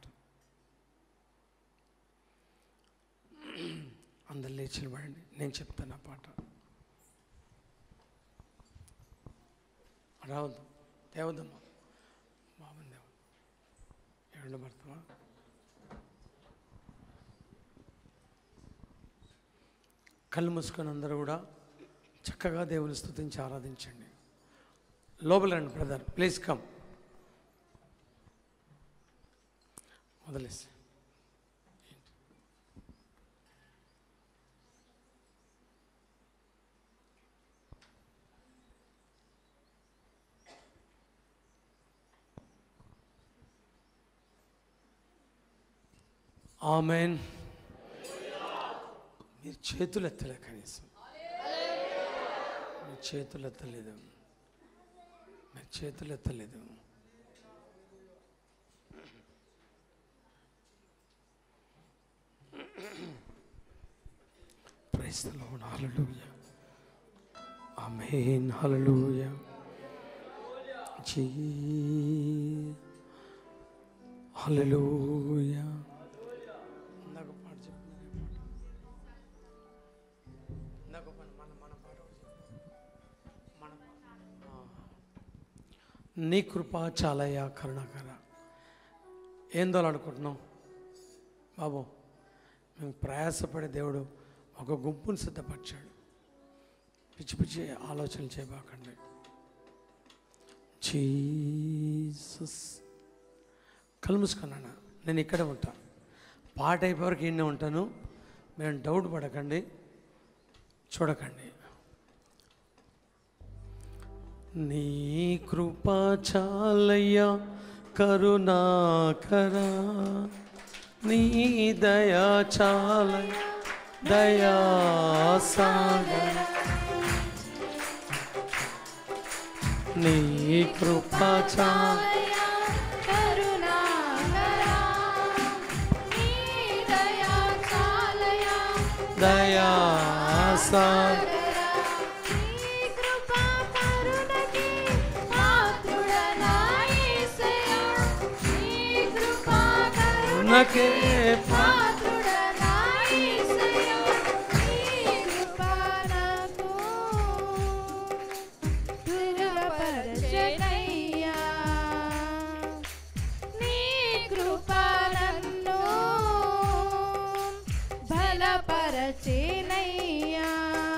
అందరు లేచి నిలబడండి నేను చెప్తాను ఆ పాట రావద్దు తేవద్దమ్మా బాగుంది ఏడు పడతావా కళ్ళు మూసుకొని అందరూ కూడా చక్కగా దేవుని స్తుతించి ఆరాధించండి లోపల రండి బ్రదర్ ప్లీజ్ కమ్ వదిలేసి ఆమెన్ మీరు చేతులు ఎత్తలే కనీసం మీరు చేతులు ఎత్తలేదు మీరు చేతులు ఎత్తలేదు praise the Lord hallelujah amen hallelujah జీ హల్లెలూయా ఇందాక పాట చెప్తున్నాను ఇందాక మన మన మన పాట మన ఆ. నీ కృప చాలయ్యా కరుణాకర ఏందో అనుకుంటున్నాం బాబు మేము ప్రయాసపడే దేవుడు ఒక గుంపును సిద్ధపరిచాడు పిచ్చి పిచ్చి ఆలోచనలు చేయబాకండి జీసస్ కళ్ళు మూసుకున్నాను నేను ఇక్కడే ఉంటా పాట అయిపోవరకు ఈయనే ఉంటాను మేము డౌట్ పడకండి చూడకండి నీ కృప చాలయ్య కరుణాకరా నీ దయా చాల దయా సాగర నీ కృప చాల దయా సాగర నకే బలపరచేనయ్యా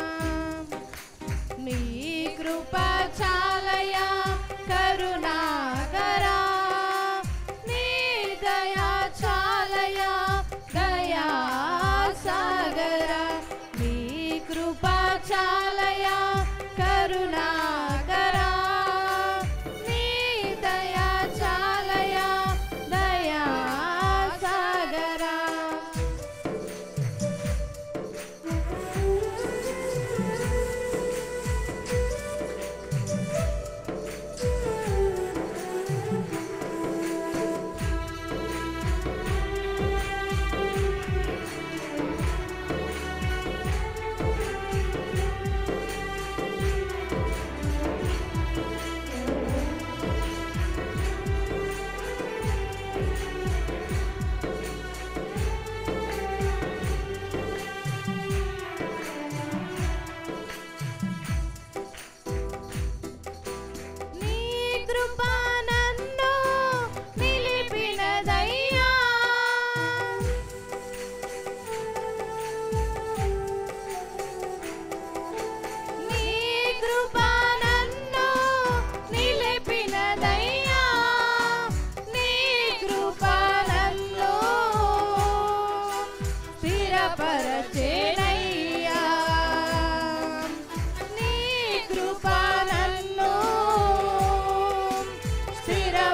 నీ కృప చాలయా కరుణాకరా నీ దయా చాలయా దయా సాగర నీ కృప చాలయా కరుణాకరా నీ దయా చాలయా దయా సాగరా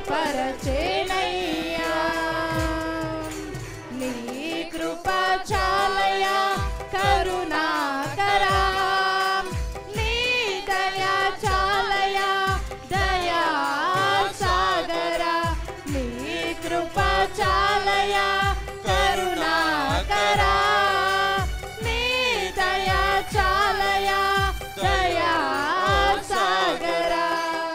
దూరపరచేనయ్యా నీ కృప చాలయ కరుణాకరా నీ దయా చాలయ దయా సాగరా నీ కృప చాలయ కరుణాకరా నీ దయా చాలయ దయా సాగరా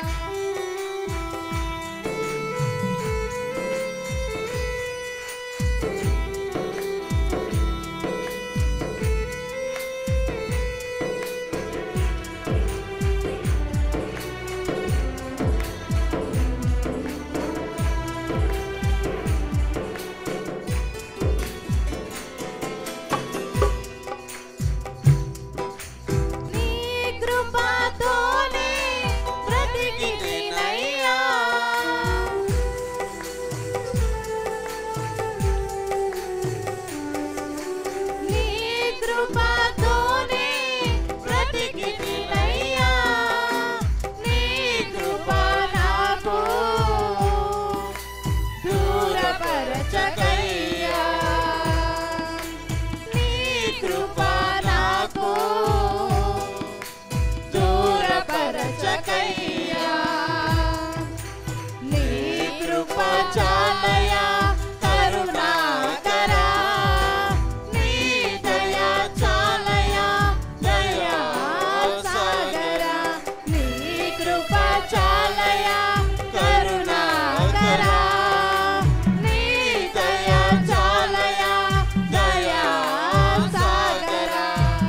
నీ కృపతోనే బ్రతికితినయ్యా నీ కృపతోనే బ్రతికితినయ్యా నీ కృప నాకు దూరపరచకయ్యా నీ కృప నాకు దూరపరచకయ్యా నీ కృప చాలయ కరుణాకరా నీ దయా చాలయ దయా సాగరా నీ కృప చాలయ కరుణాకరా నీ దయా చాలయ దయా సాగరా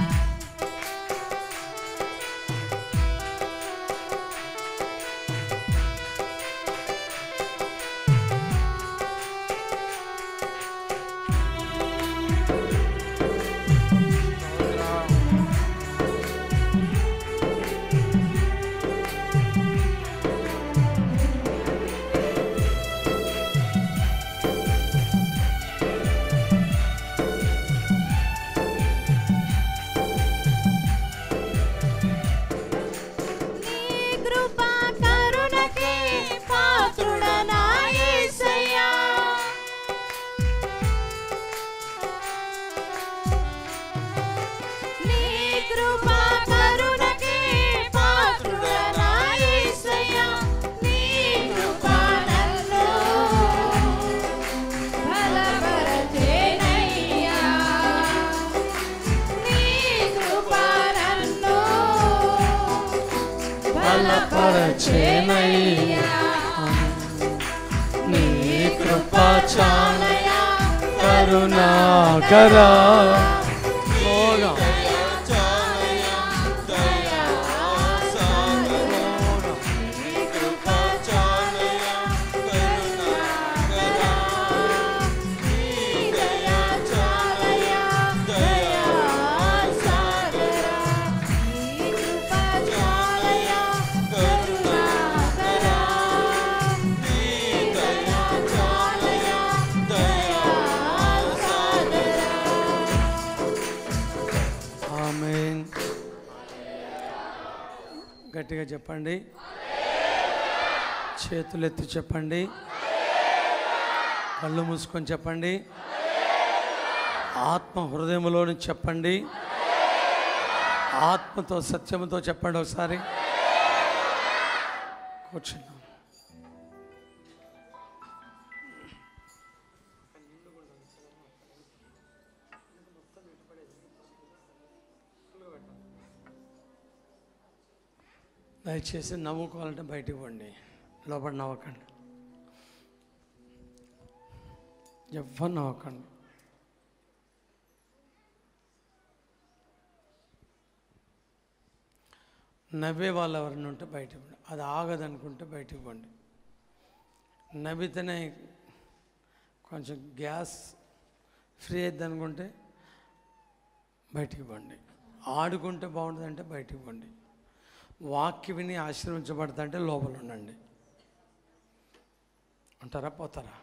నీ కృపా కరుణకే పాత్రుడనా యేసయ్యా నీ కృపా కరుణకే పాత్రుడనా యేసయ్యా నీ కృపా నన్ను బలపరచేనయ్యా నీ కృపా నన్ను బలపరచేనయ్యా. నీ కృప చాలయ కరుణాకరా లోగా ఆమేన్ గట్టిగా చెప్పండి చేతులు ఎత్తి చెప్పండి కళ్ళు మూసుకొని చెప్పండి ఆత్మ హృదయంలో నుంచి చెప్పండి ఆత్మతో సత్యముతో చెప్పండి ఒకసారి కూర్చున్నాం దయచేసి నవ్వుకోవాలంటే బయటికి పోండి లోపల నవ్వకండి ఎవ్వరు నవ్వకండి నవ్వే వాళ్ళు ఎవరైనా ఉంటే బయటికి పోండి అది ఆగదనుకుంటే బయటికి పోండి నవ్వితేనే కొంచెం గ్యాస్ ఫ్రీ అవుతుంది అనుకుంటే బయటికి పోండి ఆడుకుంటే బాగుంటుందంటే బయటికి పోండి వాక్య విని ఆశీర్వించబడతా అంటే లోపల ఉండండి ఉంటారా పోతారా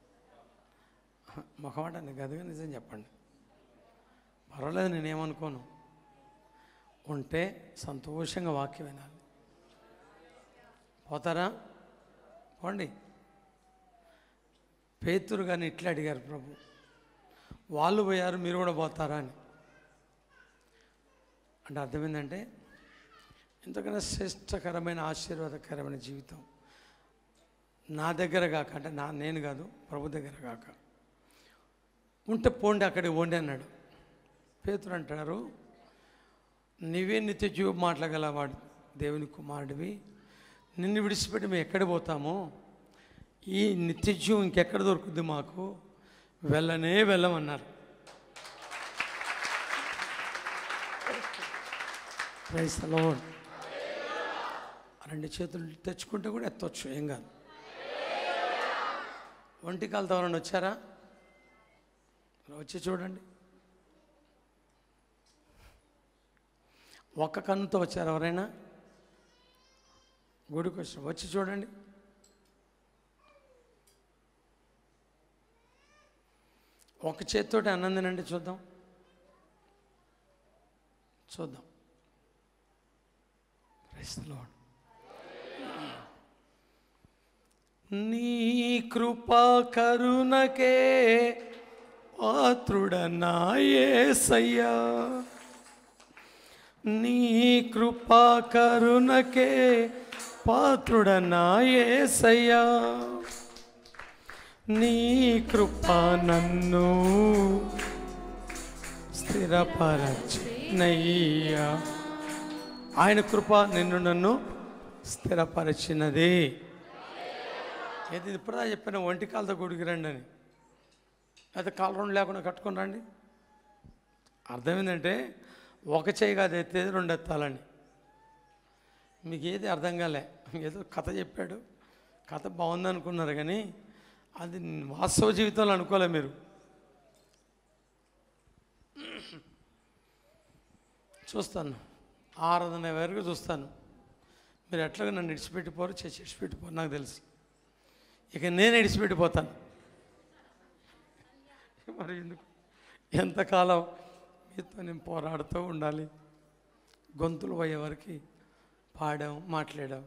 ముఖమాట నీకు అదిగా నిజం చెప్పండి పర్వాలేదు నేనేమనుకోను ఉంటే సంతోషంగా వాక్యం వినాలి పోతారా పోండి పేతురు కానీ ఇట్లా అడిగారు ప్రభు వాళ్ళు పోయారు మీరు కూడా పోతారా అని అంటే అర్థమైందంటే ఎంతకన్నా శ్రేష్టకరమైన ఆశీర్వాదకరమైన జీవితం నా దగ్గర కాక అంటే నా నేను కాదు ప్రభు దగ్గర కాక ఉంటే పోండి అక్కడికి పోండి అన్నాడు పేతురు అంటారు నీవే నిత్య జీవం మాట్లాడగలవాడు దేవుని కుమారుడివి నిన్ను విడిచిపెట్టి మేము ఎక్కడ పోతామో ఈ నిత్య జీవం ఇంకెక్కడ దొరుకుద్ది మాకు వెళ్ళనే వెళ్ళమన్నారు ప్రైస్ లోన్ రెండు చేతులు తెచ్చుకుంటే కూడా ఎత్తవచ్చు ఏం కాదు ఒంటి కాలుతో ఎవరైనా వచ్చారా వచ్చి చూడండి ఒక్క కన్నుతో వచ్చారు ఎవరైనా గుడికి వచ్చి వచ్చి చూడండి ఒక చేతితోటి అన్నం తినండి చూద్దాం చూద్దాం Praise the Lord. నీ కృపా కరుణకే పాత్రుడనాయేసయ్యా నీ కృపా కరుణకే పాత్రుడనాయేసయ్యా నీ కృప నన్ను స్థిరపరచినయ్యా ఆయన కృప నిన్ను నన్ను స్థిరపరిచినది ఏది ఇప్పుడుదా చెప్పిన ఒంటి కాలతో గుడికి రండి అని అయితే కాలు రెండు లేకుండా కట్టుకొని రండి అర్థం ఏంటంటే ఒక చేయి కాదు ఎత్తేది రెండు ఎత్తాలని మీకు ఏది అర్థం కాలే ఏదో కథ చెప్పాడు కథ బాగుంది అనుకున్నారు కానీ అది వాస్తవ జీవితంలో అనుకోలే మీరు చూస్తాను ఆరాధన వరకు చూస్తాను మీరు ఎట్లాగో నన్ను ఇడిచిపెట్టిపోరు చేసి ఇడిచిపెట్టిపోరు నాకు తెలుసు ఇక నేను ఇడిచిపెట్టిపోతాను మరి ఎందుకు ఎంతకాలం మీతో నేను పోరాడుతూ ఉండాలి గొంతులు పోయే వరకు పాడాం మాట్లాడాం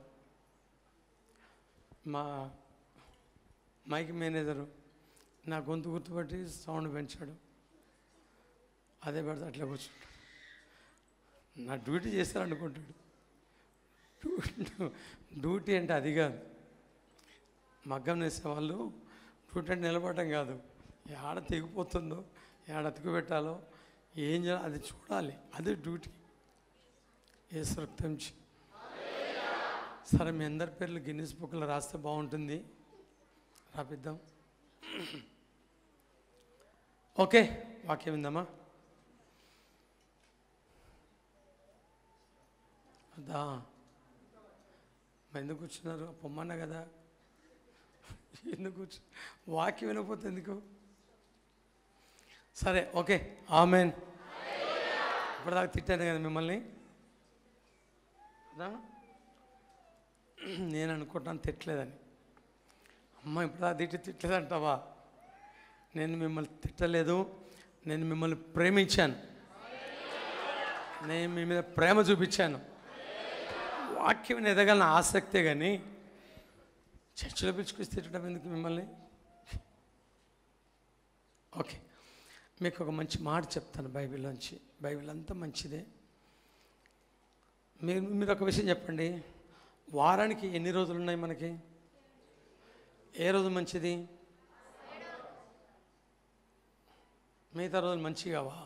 మా మైక్ మేనేజరు నా గొంతు గుర్తుపట్టి సౌండ్ పెంచాడు అదే పెడితే అట్లా కూర్చుంటాడు నా డ్యూటీ చేస్తారనుకుంటాడు డ్యూ- డ్యూటీ అంటే అది కాదు మగ్గం వేసే వాళ్ళు డ్యూటీ అంటే నిలబడటం కాదు ఏడ తెగిపోతుందో ఏడ అతుకు పెట్టాలో ఏం చేయాలో అది చూడాలి అది డ్యూటీ ఏ సృక్తంచి సరే మీ అందరి పేర్లు గిన్నెస్ బుక్లో రాస్తే బాగుంటుంది రాపిద్దాం ఓకే వాక్యం విందామా అదా మరి ఎందుకు కూర్చున్నారు పొమ్మన్నా కదా ఎందుకు కూర్చు వాక్యం వినకపోతే ఎందుకు సరే ఓకే ఆమెన్ ఇప్పటిదాకా తిట్టాను కదా మిమ్మల్ని కదా నేను అనుకుంటాను తిట్టలేదని అమ్మ ఇప్పటిదాకా తిట్టి తిట్టలేదంటావా నేను మిమ్మల్ని తిట్టలేదు నేను మిమ్మల్ని ప్రేమించాను నేను మీ మీద ప్రేమ చూపించాను వాక్యం ఎదగలన ఆసక్తే కానీ చర్చిలో పిలుచుకొచ్చి తిట్టడం ఎందుకు మిమ్మల్ని ఓకే మీకు ఒక మంచి మాట చెప్తాను బైబిల్లోంచి బైబిల్ అంతా మంచిదే మీరు మీరు ఒక విషయం చెప్పండి వారానికి ఎన్ని రోజులు ఉన్నాయి మనకి ఏ రోజు మంచిది మిగతా రోజులు మంచిగావా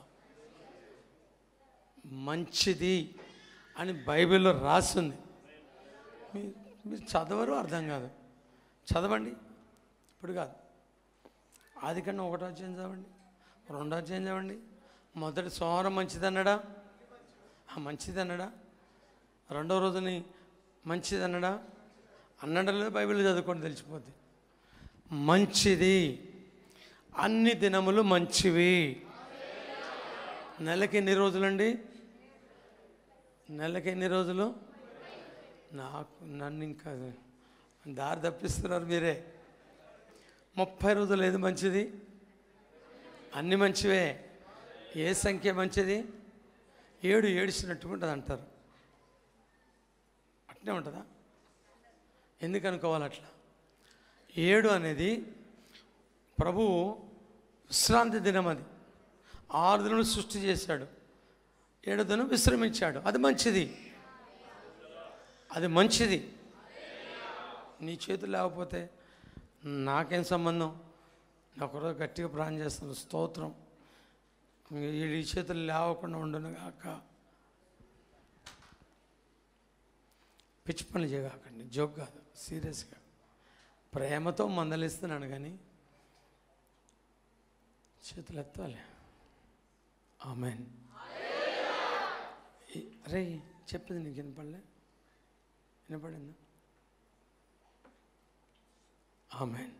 మంచిది అని బైబిల్లో రాస్తుంది మీ మీరు చదవరు అర్థం కాదు చదవండి ఇప్పుడు కాదు ఆది కన్నా ఒకటో అధ్యాయం చదవండి రెండో అధ్యాయం చదవండి మొదటి సోమవారం మంచిదన్నాడా ఆ, మంచిదన్నాడా రెండో రోజుని మంచిదన్నాడా అన్నడలో బైబిల్ చదువుకొని తెలిసిపోద్ది మంచిది అన్ని దినములు మంచివి నెలకి ఎన్ని రోజులండి నెలకి ఎన్ని రోజులు నాకు నన్ను ఇంకా దారి తప్పిస్తున్నారు మీరే ముప్పై రోజులు ఏది మంచిది అన్ని మంచివే ఏ సంఖ్య మంచిది ఏడు ఏడిచినట్టు ఉంటుంది అంటారు అట్నే ఉంటుందా ఎందుకు అనుకోవాలి అట్లా ఏడు అనేది ప్రభు విశ్రాంతి దినం అది ఆరు దినములు సృష్టి చేశాడు ఏడు దినం విశ్రమించాడు అది మంచిది అది మంచిది నీ చేతులు లేకపోతే నాకేం సంబంధం నేను ఒకరోజు గట్టిగా ప్రాణం చేస్తాను స్తోత్రం ఈ ఈ చేతులు లేవకుండా ఉండును గాక పిచ్చి పనులు చేయగాకండి జోక్ కాదు సీరియస్గా ప్రేమతో మందలిస్తున్నాను కానీ చేతులు ఎత్తాలి ఆమెన్ అరే చెప్పింది నీకు వినపడలే వినపడిందా ఆమెన్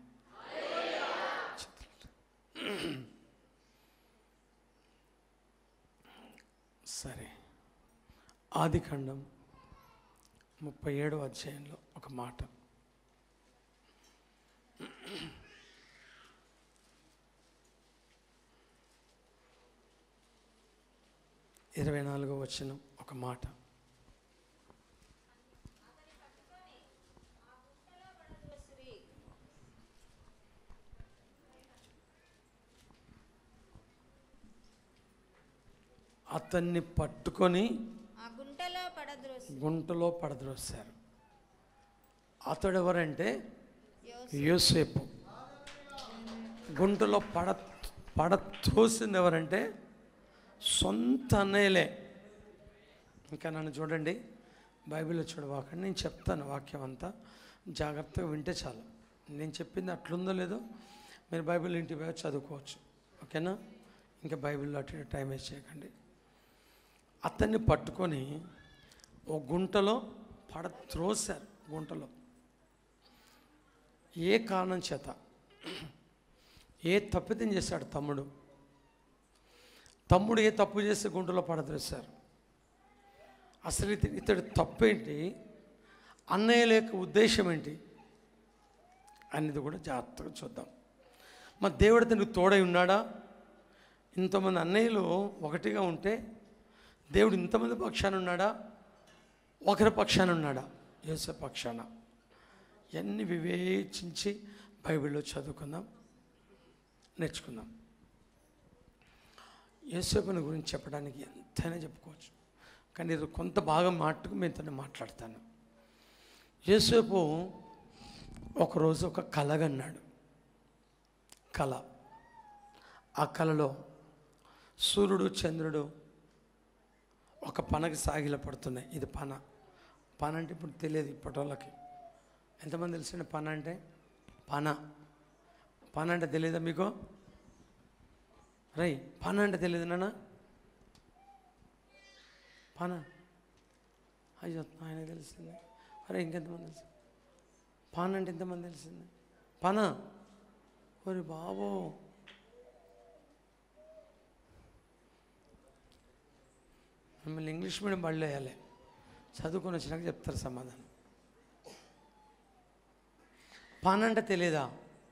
సరే ఆది ఖండం ముప్పై ఏడవ అధ్యాయంలో ఒక మాట ఇరవై నాలుగో వచ్చిన ఒక మాట అతన్ని పట్టుకొని ఆ గుంటలో పడద్రోసి గుంటలో పడద్రోశారు అతడు ఎవరంటే యోసేపు. యోసేపు గుంటలో పడ పడ తోసింది ఎవరంటే సొంత అన్నయ్యలే ఇంకా నన్ను చూడండి బైబిల్లో చూడవాకండి నేను చెప్తాను వాక్యం అంతా జాగ్రత్తగా వింటే చాలు నేను చెప్పింది అట్లుందో లేదో మీరు బైబిల్ ఇంటికి పోయి చదువుకోవచ్చు ఓకేనా ఇంకా బైబిల్లో అటు ఇటు టైం వేస్ట్ చేయకండి అతన్ని పట్టుకొని ఓ గుంటలో పడ త్రోశారు గుంటలో ఏ కారణం చేత ఏ తప్పిదం చేశాడు తమ్ముడు తమ్ముడు ఏ తప్పు చేస్తే గుంటలో పడద్రేశారు అసలు ఇతడి ఇతడి తప్పేంటి అన్నయ్య లేక ఉద్దేశం ఏంటి అనేది కూడా జాగ్రత్తగా చూద్దాం మరి దేవుడు తనకు తోడై ఉన్నాడా ఇంతమంది అన్నయ్యలు ఒకటిగా ఉంటే దేవుడు ఇంతమంది పక్షాన ఉన్నాడా ఒకరి పక్షాన ఉన్నాడా యేసే పక్షాన ఇవన్నీ వివేచించి బైబిల్లో చదువుకుందాం నేర్చుకుందాం యేసేపుని గురించి చెప్పడానికి ఎంతైనా చెప్పుకోవచ్చు కానీ ఇది కొంత భాగం మాటకు మీతో మాట్లాడతాను యేసేపు ఒకరోజు ఒక కలగన్నాడు కళ ఆ కళలో సూర్యుడు చంద్రుడు ఒక పనకి సాగిల పడుతున్నాయి ఇది పన పన అంటే ఇప్పుడు తెలియదు ఇప్పటి వాళ్ళకి ఎంతమంది తెలిసిన పన అంటే పన పన అంటే తెలియదా మీకు రై పన అంటే తెలియదు నాన్న పన అయ్యో ఆయన తెలిసింది అరే ఇంకెంతమంది తెలుసు పాన అంటే ఎంతమంది తెలిసింది పన ఒరి బాబో మిమ్మల్ని ఇంగ్లీష్ మీడియం బళ్ళు వేయాలి చదువుకొని వచ్చినాక చెప్తారు సమాధానం పాన్ అంటే తెలియదా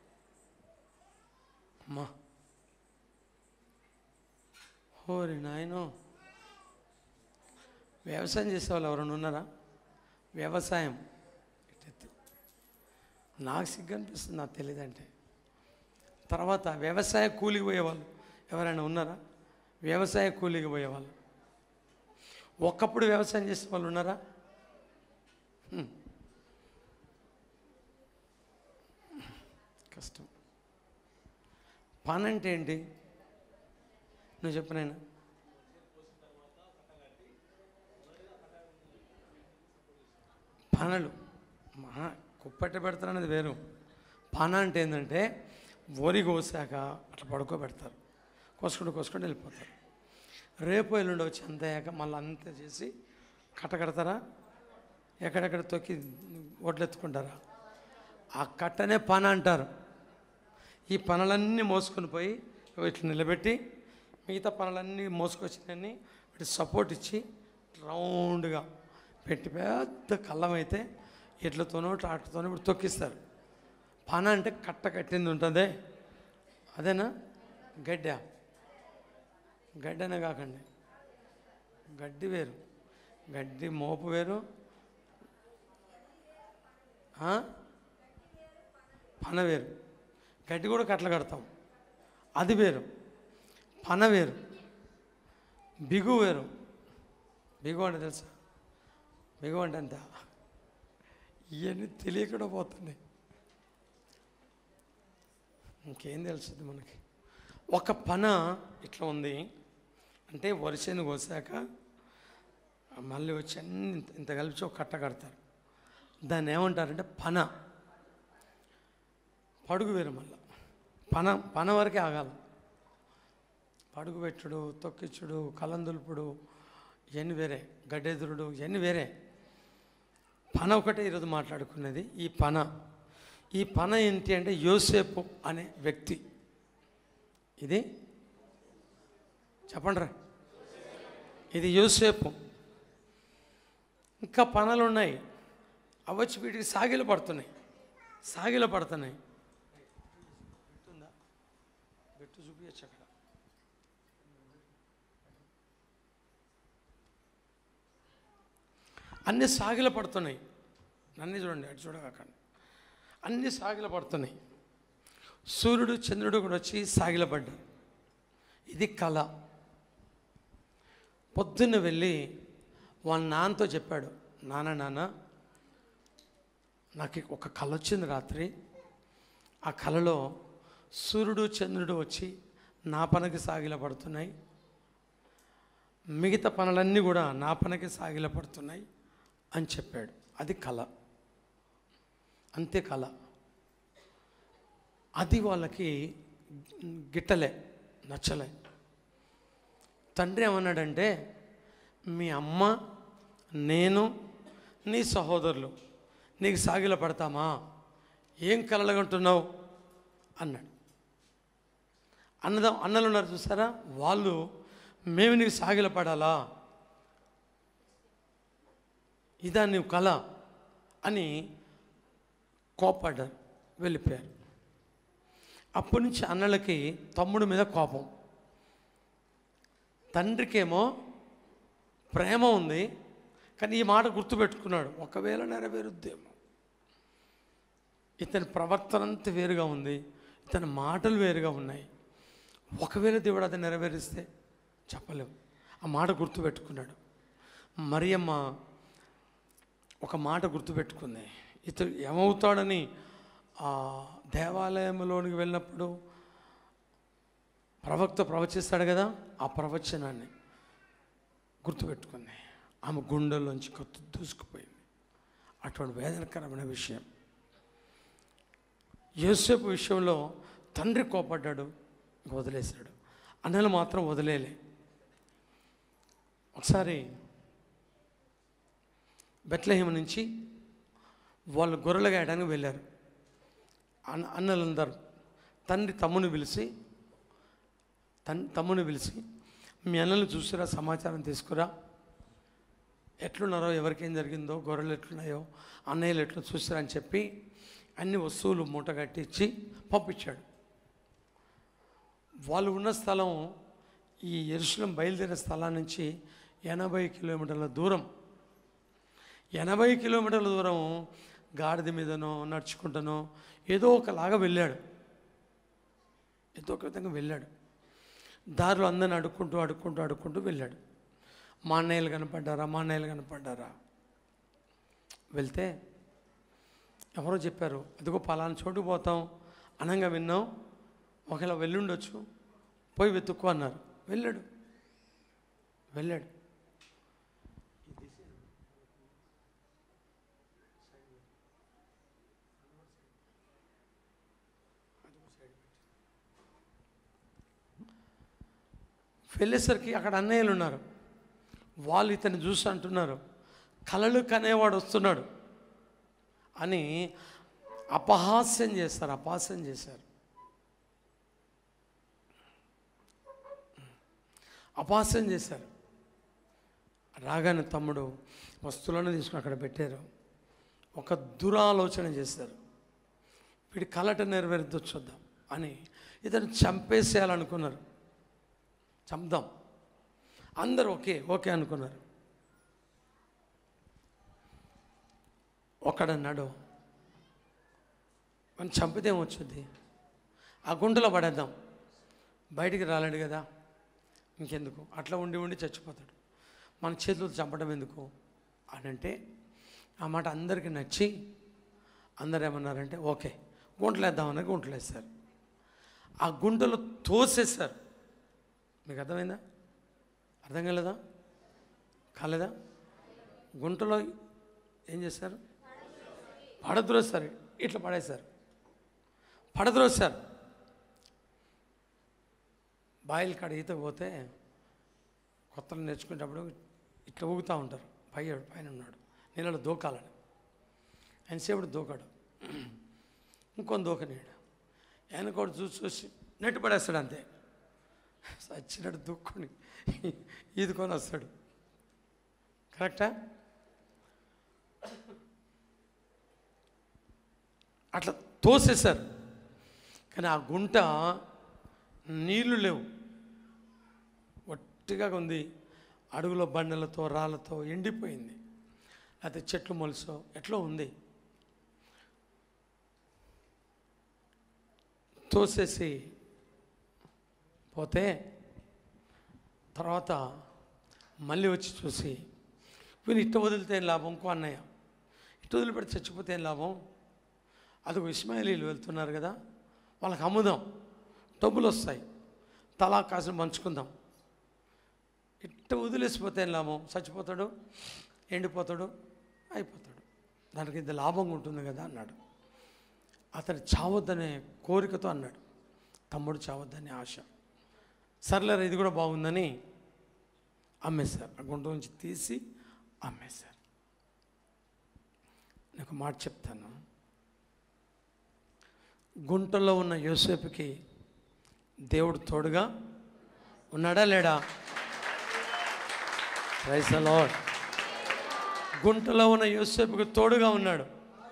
అమ్మా ఓరి నాయనో వ్యవసాయం చేసేవాళ్ళు ఎవరైనా ఉన్నారా వ్యవసాయం ఇటెత్తి. నాకు సిగ్గు అనిపిస్తుంది నాకు తెలియదంటే తర్వాత వ్యవసాయ కూలికి పోయేవాళ్ళు ఎవరైనా ఉన్నారా వ్యవసాయ కూలికి పోయేవాళ్ళు ఒకప్పుడు వ్యవసాయం చేసే వాళ్ళు ఉన్నారా హ్మ్. కష్టం పని అంటే ఏంటి నువ్వు చెప్పు నాయనా పనలు మహా కుప్పట్ట పెడతారనేది వేరు పన అంటే ఏంటంటే వరి కోసాక అట్లా పడుకోబెడతారు కోసుకుంటూ కోసుకుంటూ వెళ్ళిపోతారు రేపు ఎల్లుండి వచ్చి అంత అయ్యాక మళ్ళీ అంతా చేసి కట్ట కడతారా ఎక్కడెక్కడ తొక్కి ఒడ్లెత్తుకుంటారా ఆ కట్టనే పన అంటారు ఈ పనులన్నీ మోసుకొని పోయి ఇట్లా నిలబెట్టి మిగతా పనులన్నీ మోసుకొచ్చినన్ని వీటి సపోర్ట్ ఇచ్చి రౌండ్గా పెట్టి పెద్ద కళ్ళం అయితే ఎట్లతోనో ట్రాక్టర్తోనో ఇప్పుడు తొక్కిస్తారు పన అంటే కట్ట కట్టింది ఉంటుంది అదేనా గడ్డ గడ్డనే కాకండి గడ్డి వేరు గడ్డి మోపు వేరు ఆ? పన వేరు గడ్డి కూడా కట్టలు కడతాం అది వేరు పన వేరు బిగు వేరు బిగు అంటే తెలుసా బిగు అంటే అంత ఇవన్నీ తెలియకుండా పోతున్నాయి ఇంకేం తెలుస్తుంది మనకి ఒక పన ఇట్లా ఉంది అంటే వరిసేను కోసాక మళ్ళీ వచ్చి అన్ని ఇంత- ఇంత కలిపి ఒక కట్ట కడతారు దాన్ని ఏమంటారంటే పన పడుగు వేరు మళ్ళీ పన పన వరకే ఆగాలి పడుగు పెట్టుడు తొక్కిచ్చుడు కలందులుపుడు ఇవన్నీ వేరే గడ్డెదురుడు ఇవన్నీ వేరే పన ఒకటే ఈరోజు మాట్లాడుకున్నది ఈ పన ఈ పన ఏంటి అంటే యోసేపు అనే వ్యక్తి ఇది చెప్పండి రా ఇది యోసేపు ఇంకా పనులు ఉన్నాయి అవి వచ్చి వీటికి సాగిలు పడుతున్నాయి సాగిలు పడుతున్నాయి పెట్టుందా పెట్టు చూపించచ్చు అక్కడ అన్ని సాగిల పడుతున్నాయి అన్నీ చూడండి అటు చూడకండి అన్ని సాగిల పడుతున్నాయి సూర్యుడు చంద్రుడు కూడా వచ్చి సాగిలపడ్డారు ఇది కళ పొద్దున్న వెళ్ళి వాళ్ళ నాన్నతో చెప్పాడు నాన్న నాన్న నాకు ఒక కళ వచ్చింది రాత్రి ఆ కళలో సూర్యుడు చంద్రుడు వచ్చి నా పనికి సాగిల పడుతున్నాయి మిగతా పనులన్నీ కూడా నా పనికి సాగిల పడుతున్నాయి అని చెప్పాడు అది కళ అంతే కళ అది వాళ్ళకి గిట్టలే నచ్చలే తండ్రి ఏమన్నాడంటే మీ అమ్మ నేను నీ సహోదరులు నీకు సాగిల పడతామా ఏం కలలుగంటున్నావు అన్నాడు అన్నదా అన్నలు ఉన్నారు చూసారా వాళ్ళు మేము నీకు సాగిల పడాలా ఇదా నీవు కళ అని కోపడ్డారు వెళ్ళిపోయారు అప్పటి నుంచి అన్నలకి తమ్ముడి మీద కోపం తండ్రికేమో ప్రేమ ఉంది కానీ ఈ మాట గుర్తుపెట్టుకున్నాడు ఒకవేళ నెరవేరుద్దేమో ఇతని ప్రవర్తన అంతా వేరుగా ఉంది ఇతని మాటలు వేరుగా ఉన్నాయి ఒకవేళ దేవుడు అది నెరవేరిస్తే చెప్పలేము ఆ మాట గుర్తుపెట్టుకున్నాడు మరియమ్మ ఒక మాట గుర్తుపెట్టుకుంది ఇతడు ఏమవుతాడని ఆ దేవాలయంలోనికి వెళ్ళినప్పుడు ప్రవక్త ప్రవచిస్తాడు కదా ఆ ప్రవచనాన్ని గుర్తుపెట్టుకుంది ఆమె గుండెల్లోంచి కొత్త దూసుకుపోయింది అటువంటి వేదనకరమైన విషయం యోసేపు విషయంలో తండ్రి కోపడ్డాడు ఇంక వదిలేశాడు అన్నలు మాత్రం వదిలేలే ఒకసారి బెత్లహేమ నుంచి వాళ్ళు గొర్రెలు గాయడానికి వెళ్ళారు అన్న అన్నలందరూ తండ్రి తమ్ముని పిలిచి తన్ తమ్ముని పిలిచి మీ అన్నలు చూసిరా సమాచారం తీసుకురా ఎట్లున్నారో ఎవరికేం జరిగిందో గొర్రెలు ఎట్లున్నాయో అన్నయ్యలు ఎట్లా చూసిరా అని చెప్పి అన్ని వస్తువులు మూట కట్టించి పంపించాడు వాళ్ళు ఉన్న స్థలం ఈ ఎరుసలం బయలుదేరే స్థలం నుంచి ఎనభై కిలోమీటర్ల దూరం ఎనభై కిలోమీటర్ల దూరం గాడిద మీదనో నడుచుకుంటానో ఏదో ఒకలాగా వెళ్ళాడు ఏదో ఒక విధంగా వెళ్ళాడు దారిలో అందరిని అడుక్కుంటూ అడుక్కుంటూ అడుక్కుంటూ వెళ్ళాడు మా అన్నయ్యలు కనపడ్డారా మా అన్నయ్యలు కనపడ్డారా వెళ్తే ఎవరో చెప్పారు అదిగో పలానా చోటుకు పోతాం అనంగా విన్నాం ఒకవేళ వెళ్ళుండొచ్చు పోయి వెతుక్కో అన్నారు వెళ్ళాడు వెళ్ళాడు వెళ్ళేసరికి అక్కడ అన్నయ్యలు ఉన్నారు వాళ్ళు ఇతన్ని చూసి అంటున్నారు కలలు కనేవాడు వస్తున్నాడు అని అపహాస్యం చేస్తారు అపహాస్యం చేశారు అపహాస్యం చేశారు రాగానే తమ్ముడు వస్తువులను తీసుకుని అక్కడ పెట్టారు ఒక దురాలోచన చేశారు వీడి కలట నెరవేరుద్దో చూద్దాం అని ఇతను చంపేసేయాలనుకున్నారు చంపుదాం అందరూ ఓకే ఓకే అనుకున్నారు ఒకడన్నాడు మనం చంపితే ఏమొచ్చుద్ది ఆ గుంటలో పడేద్దాం బయటికి రాలేడు కదా ఇంకెందుకు అట్లా ఉండి ఉండి చచ్చిపోతాడు మన చేతులతో చంపడం ఎందుకు అని అంటే ఆ మాట అందరికీ నచ్చి అందరు ఏమన్నారంటే ఓకే గుంటలు వేద్దామని గుంటలు వేస్తారు ఆ గుంటలో తోసేస్తారు మీకు అర్థమైందా అర్థం కాలేదా కాలేదా గుంటలో ఏం చేస్తారు పడద్రోస్తారు ఇట్లా పడేస్తారు పడద్రోస్తారు బాయిల్ కాడ ఈత పోతే కొత్తలు నేర్చుకునేటప్పుడు ఇట్లా ఊగుతూ ఉంటారు పై పైన ఉన్నాడు నీళ్ళలో దూకాలని ఆయన సేపుడు దూకాడు ఇంకొని దూకనీడు ఆయన కూడా చూసి చూసి నెట్టు పడేస్తాడు అంతే చచ్చినట్టు దూక్కొని ఈదుకొని వస్తాడు కరెక్టా అట్లా తోసేశారు కానీ ఆ గుంట నీళ్లు లేవు ఒట్టిగా ఉంది అడుగులో బండలతో రాళ్ళతో ఎండిపోయింది లేకపోతే చెట్లు మొలుసో ఎట్లా ఉంది తోసేసి పోతే తర్వాత మళ్ళీ వచ్చి చూసి వీళ్ళు ఇట్ట వదిలితే ఏం లాభం ఇంకో అన్నయ్య ఇట్ట వదిలిపెడితే చచ్చిపోతే ఏం లాభం అదిగో ఇస్మాయిలీలు వెళ్తున్నారు కదా వాళ్ళకి అమ్ముదాం డబ్బులు వస్తాయి తలా కాసులు పంచుకుందాం ఇట్ట వదిలేసిపోతే ఏం లాభం చచ్చిపోతాడు ఎండిపోతాడు అయిపోతాడు దానికి ఇంత లాభంగా ఉంటుంది కదా అన్నాడు అతను చావద్దనే కోరికతో అన్నాడు తమ్ముడు చావద్దనే ఆశ సర్లేరా ఇది కూడా బాగుందని అమ్మేశారు ఆ గుంట నుంచి తీసి అమ్మేశారు నేను మాట చెప్తాను గుంటలో ఉన్న యోసేపుకి దేవుడు తోడుగా ఉన్నాడా లేడా ప్రైస్ లార్డ్ గుంటలో ఉన్న యోసేపుకి తోడుగా ఉన్నాడు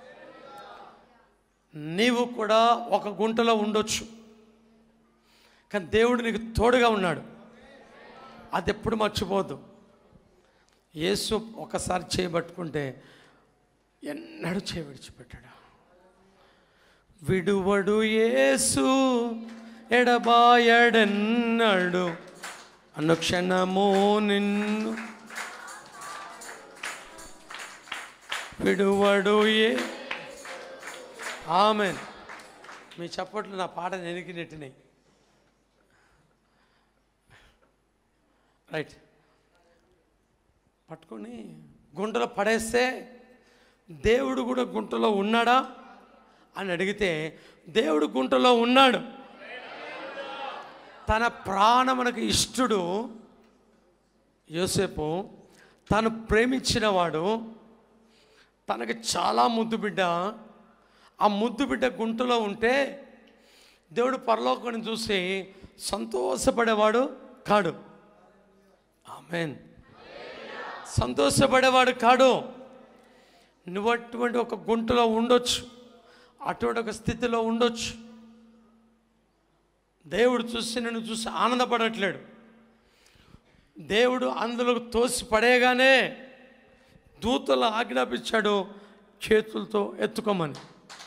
నీవు కూడా ఒక గుంటలో ఉండొచ్చు కానీ దేవుడు నీకు తోడుగా ఉన్నాడు అది ఎప్పుడు మర్చిపోద్దు యేసు ఒకసారి చేయబట్టుకుంటే ఎన్నడూ చేయి విడిచిపెట్టాడు విడువడు యేసు ఎడబాయడన్నాడు అనుక్షణము నిన్ను విడువడు ఏ ఆమె మీ చప్పట్లు నా పాట వెనక్కి నెట్టినాయి రైట్ పట్టుకొని గుంటలో పడేస్తే దేవుడు కూడా గుంటలో ఉన్నాడా అని అడిగితే దేవుడు గుంటలో ఉన్నాడు తన ప్రాణమునకు ఇష్టడు యోసేపు తను ప్రేమించినవాడు తనకి చాలా ముద్దు బిడ్డ ఆ ముద్దు బిడ్డ గుంటలో ఉంటే దేవుడు పరలోకాన్ని చూసి సంతోషపడేవాడు కాడు ఆమెన్ సంతోషపడేవాడు కాడు నువ్వు అటువంటి ఒక గుంటలో ఉండొచ్చు అటువంటి ఒక స్థితిలో ఉండొచ్చు దేవుడు చూసి నిన్ను చూసి ఆనందపడట్లేడు దేవుడు అందులో తోసి పడేయగానే దూతలు ఆజ్ఞాపించాడు చేతులతో ఎత్తుకోమని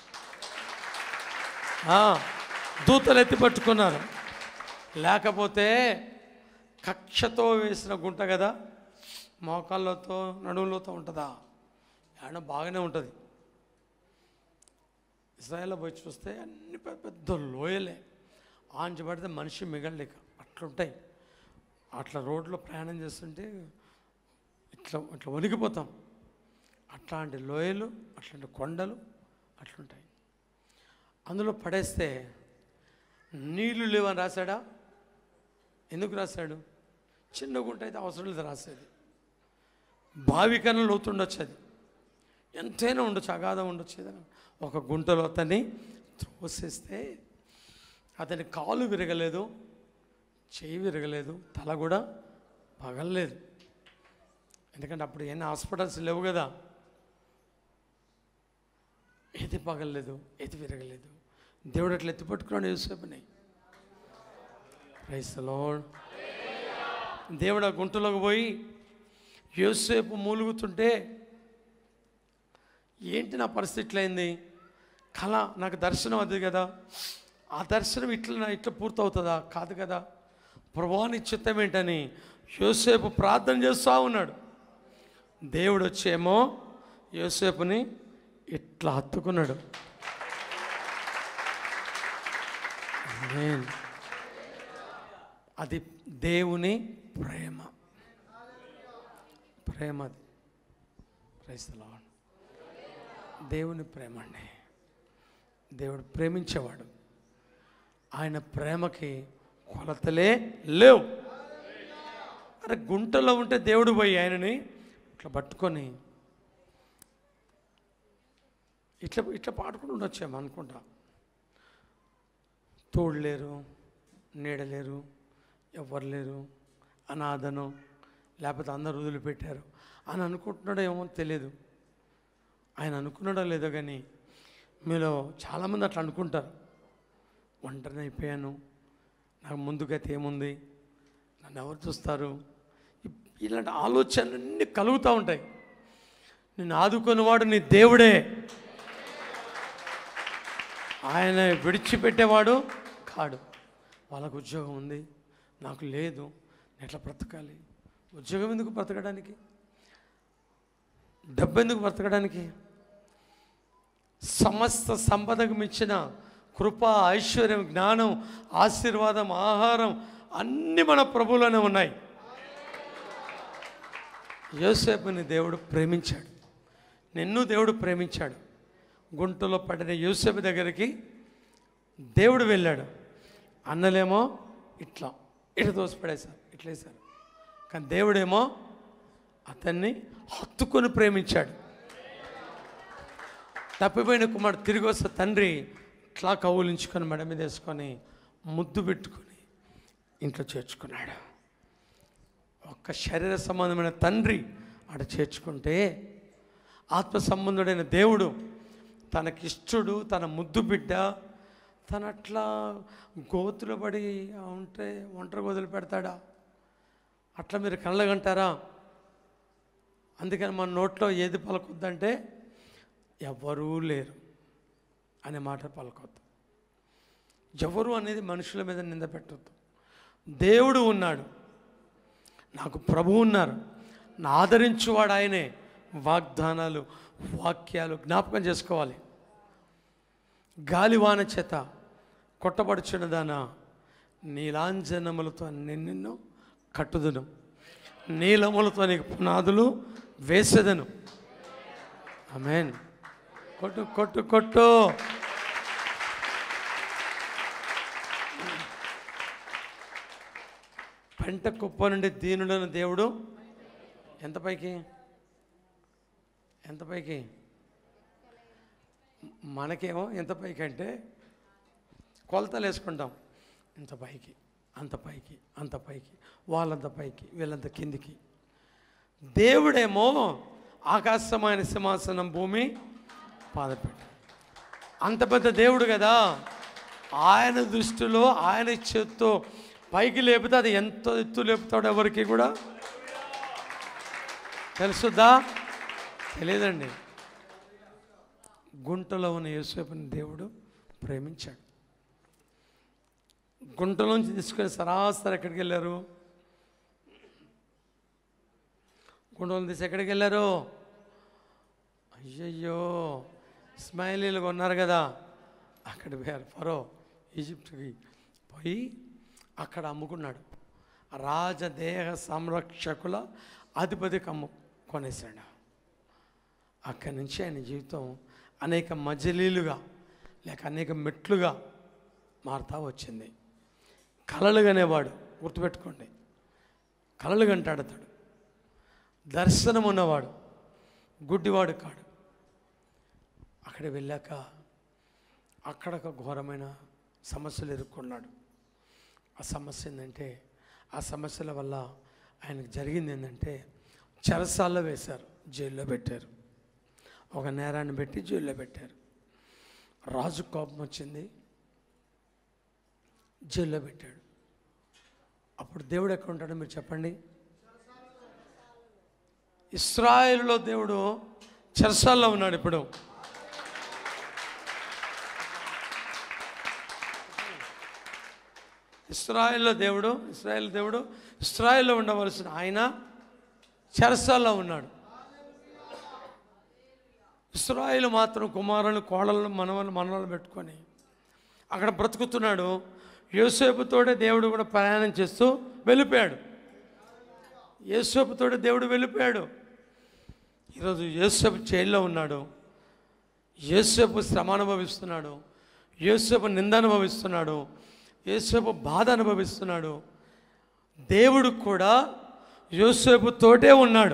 ఆ, దూతలు ఎత్తి పట్టుకున్నారు లేకపోతే కక్షతో వేసిన గుంట కదా మోకాళ్ళతో నడువులతో ఉంటుందా ఏడ బాగానే ఉంటుంది ఇస్రాయల్లో పోయి చూస్తే అన్ని పెద్ద పెద్ద లోయలే ఆంచి పడితే మనిషి మిగలలేక అట్లుంటాయి అట్లా రోడ్లో ప్రయాణం చేస్తుంటే ఇట్లా ఇట్లా వణికిపోతాం అట్లాంటి లోయలు అట్లాంటి కొండలు అట్లుంటాయి అందులో పడేస్తే నీళ్లు లేవని రాశాడా ఎందుకు రాశాడు చిన్న గుంట అయితే అవసరం లేదు రాసేది బావి కన్నా లోతుండొచ్చు అది ఎంతైనా ఉండొచ్చు అగాధం ఉండొచ్చు ఏదైనా ఒక గుంటలో అతన్ని త్రోసేస్తే అతని కాలు విరగలేదు చేయి విరగలేదు తల కూడా పగలలేదు ఎందుకంటే అప్పుడు ఎన్ని హాస్పిటల్స్ లేవు కదా ఏది పగలలేదు ఏది విరగలేదు దేవుడు అట్లా ఎత్తి పట్టుకున్నాడు యూసేపుని ప్రైస్ లోడ్ దేవుడు ఆ గుంటలోకి పోయి యోసేపు మూలుగుతుంటే ఏంటి నా పరిస్థితి ఇట్లయింది కళ నాకు దర్శనం అది కదా ఆ దర్శనం ఇట్లా ఇట్లా పూర్తవుతుందా కాదు కదా ప్రభాని చిత్తం ఏంటని యోసేపు ప్రార్థన చేస్తూ ఉన్నాడు దేవుడు వచ్చేమో యోసేపుని ఇట్లా హత్తుకున్నాడు ఆమేన్. అది దేవుని ప్రేమ ప్రేమ అది Praise the Lord. దేవుని ప్రేమ అండి దేవుడు ప్రేమించేవాడు ఆయన ప్రేమకి కొలతలే లేవు అరే గుంటలో ఉంటే దేవుడు పోయి ఆయనని ఇట్లా పట్టుకొని ఇట్లా ఇట్లా పాడుకుని ఉండొచ్చేమో అనుకుంటా తోడు లేరు నీడలేరు ఎవ్వరు లేరు అనాథను లేకపోతే అందరు వదిలిపెట్టారు అని అనుకుంటున్నాడో ఏమో తెలియదు ఆయన అనుకున్నాడో లేదో కానీ మీలో చాలామంది అట్లా అనుకుంటారు ఒంటరిని అయిపోయాను నాకు ముందు గతి ఏముంది నన్ను ఎవరు చూస్తారు ఇ- ఇలాంటి ఆలోచనలు అన్నీ కలుగుతూ ఉంటాయి నిన్ను ఆదుకునేవాడు నీ దేవుడే ఆయన విడిచిపెట్టేవాడు కాడు వాళ్ళకు ఉద్యోగం ఉంది నాకు లేదు నేను ఎట్లా బ్రతకాలి ఉద్యోగం ఎందుకు బ్రతకడానికి డబ్బు ఎందుకు బ్రతకడానికి సమస్త సంపదకు మించిన కృప ఐశ్వర్యం జ్ఞానం ఆశీర్వాదం ఆహారం అన్నీ మన ప్రభువులోనే ఉన్నాయి యోసేపుని దేవుడు ప్రేమించాడు నిన్ను దేవుడు ప్రేమించాడు గుంటలో పడిన యోసేపు దగ్గరికి దేవుడు వెళ్ళాడు అన్నలేమో ఇట్లా ఇట్లా తోసిపడేశారు ఇట్లా వేశారు కానీ దేవుడేమో అతన్ని హత్తుకొని ప్రేమించాడు తప్పిపోయిన కుమారుడు తిరిగి వస్తే తండ్రి ఇట్లా కౌలించుకొని మెడ మీద వేసుకొని ముద్దు పెట్టుకొని ఇంట్లో చేర్చుకున్నాడు ఒక్క శరీర సంబంధమైన తండ్రి ఆడ చేర్చుకుంటే ఆత్మ సంబంధుడైన దేవుడు తనకిష్టుడు తన ముద్దు బిడ్డ తను అట్లా గోతులు పడి ఉంటే ఒంటరి వదిలి పెడతాడా అట్లా మీరు కళ్ళగంటారా అందుకని మన నోట్లో ఏది పలకొద్దంటే ఎవ్వరూ లేరు అనే మాట పలకొద్దు ఎవరు అనేది మనుషుల మీద నింద పెట్టద్దు దేవుడు ఉన్నాడు నాకు ప్రభు ఉన్నారు నా ఆదరించువాడు ఆయనే వాగ్దానాలు వాక్యాలు జ్ఞాపకం చేసుకోవాలి గాలివాన చేత కొట్టబడుచున్న దాన నీలాంజనములతో నేను నిన్ను కట్టుదును నీలములతో నీకు పునాదులు వేసేదను ఆమెన్ కొట్టు కొట్టు కొట్టు పెంట కుప్ప నుండి దీనుడైన దేవుడు ఎంత పైకి ఎంత పైకి మనకేమో ఎంత పైకి అంటే కొలతలు వేసుకుంటాం ఇంత పైకి అంత పైకి అంత పైకి వాళ్ళంత పైకి వీళ్ళంత కిందికి దేవుడేమో ఆకాశమైన సింహాసనం భూమి పాదపెట్టు అంత పెద్ద దేవుడు కదా ఆయన దృష్టిలో ఆయన చేత్తో పైకి లేపితే అది ఎంత ఎత్తు లేపుతాడు ఎవరికి కూడా తెలుసుద్దా తెలియదండి గుంటలో ఉన్న యేసేపుని దేవుడు ప్రేమించాడు గుంటలోంచి తీసుకొని సరాసరి ఎక్కడికి వెళ్ళారు గుంటలో తీసి ఎక్కడికి వెళ్ళారు అయ్యయ్యో ఇస్మాయిలీలు ఉన్నారు కదా అక్కడ పోయారు ఫరో ఈజిప్ట్కి పోయి అక్కడ అమ్ముకున్నాడు రాజదేహ సంరక్షకుల అధిపతికి అమ్ము కొనేసాడు అక్కడి నుంచి ఆయన జీవితం అనేక మజిలీలుగా లేక అనేక మెట్లుగా మారుతా వచ్చింది కలలు కనేవాడు గుర్తుపెట్టుకోండి కలలు కంటాడు అతడు దర్శనం ఉన్నవాడు గుడ్డివాడు కాడు అక్కడ వెళ్ళాక అక్కడ ఒక ఘోరమైన సమస్యలు ఎదుర్కొన్నాడు ఆ సమస్య ఏంటంటే ఆ సమస్యల వల్ల ఆయనకు జరిగింది ఏంటంటే చెరసాల్లో వేశారు జైల్లో పెట్టారు ఒక నేరాన్ని పెట్టి జైల్లో పెట్టారు రాజు కోపం వచ్చింది జైల్లో పెట్టాడు అప్పుడు దేవుడు ఎక్కడ ఉంటాడో మీరు చెప్పండి ఇస్రాయేలులో దేవుడు చెరసాల్లో ఉన్నాడు ఇప్పుడు ఇస్రాయేల్లో దేవుడు ఇస్రాయేల్ దేవుడు ఇస్రాయేల్లో ఉండవలసిన ఆయన చెరసాల్లో ఉన్నాడు ఇస్రాయేల్ మాత్రం కుమారులను కోడలను మనవలను మనవలు పెట్టుకొని అక్కడ బ్రతుకుతున్నాడు యోసేపుతోటే దేవుడు కూడా ప్రయాణం చేస్తూ వెళ్ళిపోయాడు యేసేపుతోటే దేవుడు వెళ్ళిపోయాడు ఈరోజు యేసేపు జైల్లో ఉన్నాడు యేసేపు శ్రమ అనుభవిస్తున్నాడు యేసేపు నింద అనుభవిస్తున్నాడు యేసేపు బాధ అనుభవిస్తున్నాడు దేవుడు కూడా యోసేపుతోటే ఉన్నాడు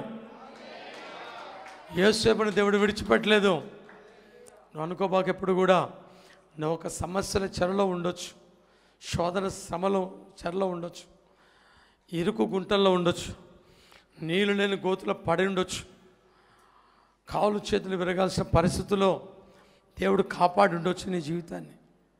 యోసేపుని దేవుడు విడిచిపెట్టలేదు నువ్వు అనుకోబాక ఎప్పుడు కూడా నువ్వు ఒక సమస్యల చెరలో ఉండొచ్చు శోధన శ్రమలో చెరలో ఉండొచ్చు ఇరుకు గుంటల్లో ఉండొచ్చు నీళ్ళు లేని గోతులో పడి ఉండొచ్చు కాలు చేతులు విరగాల్సిన పరిస్థితుల్లో దేవుడు కాపాడి ఉండొచ్చు నీ జీవితాన్ని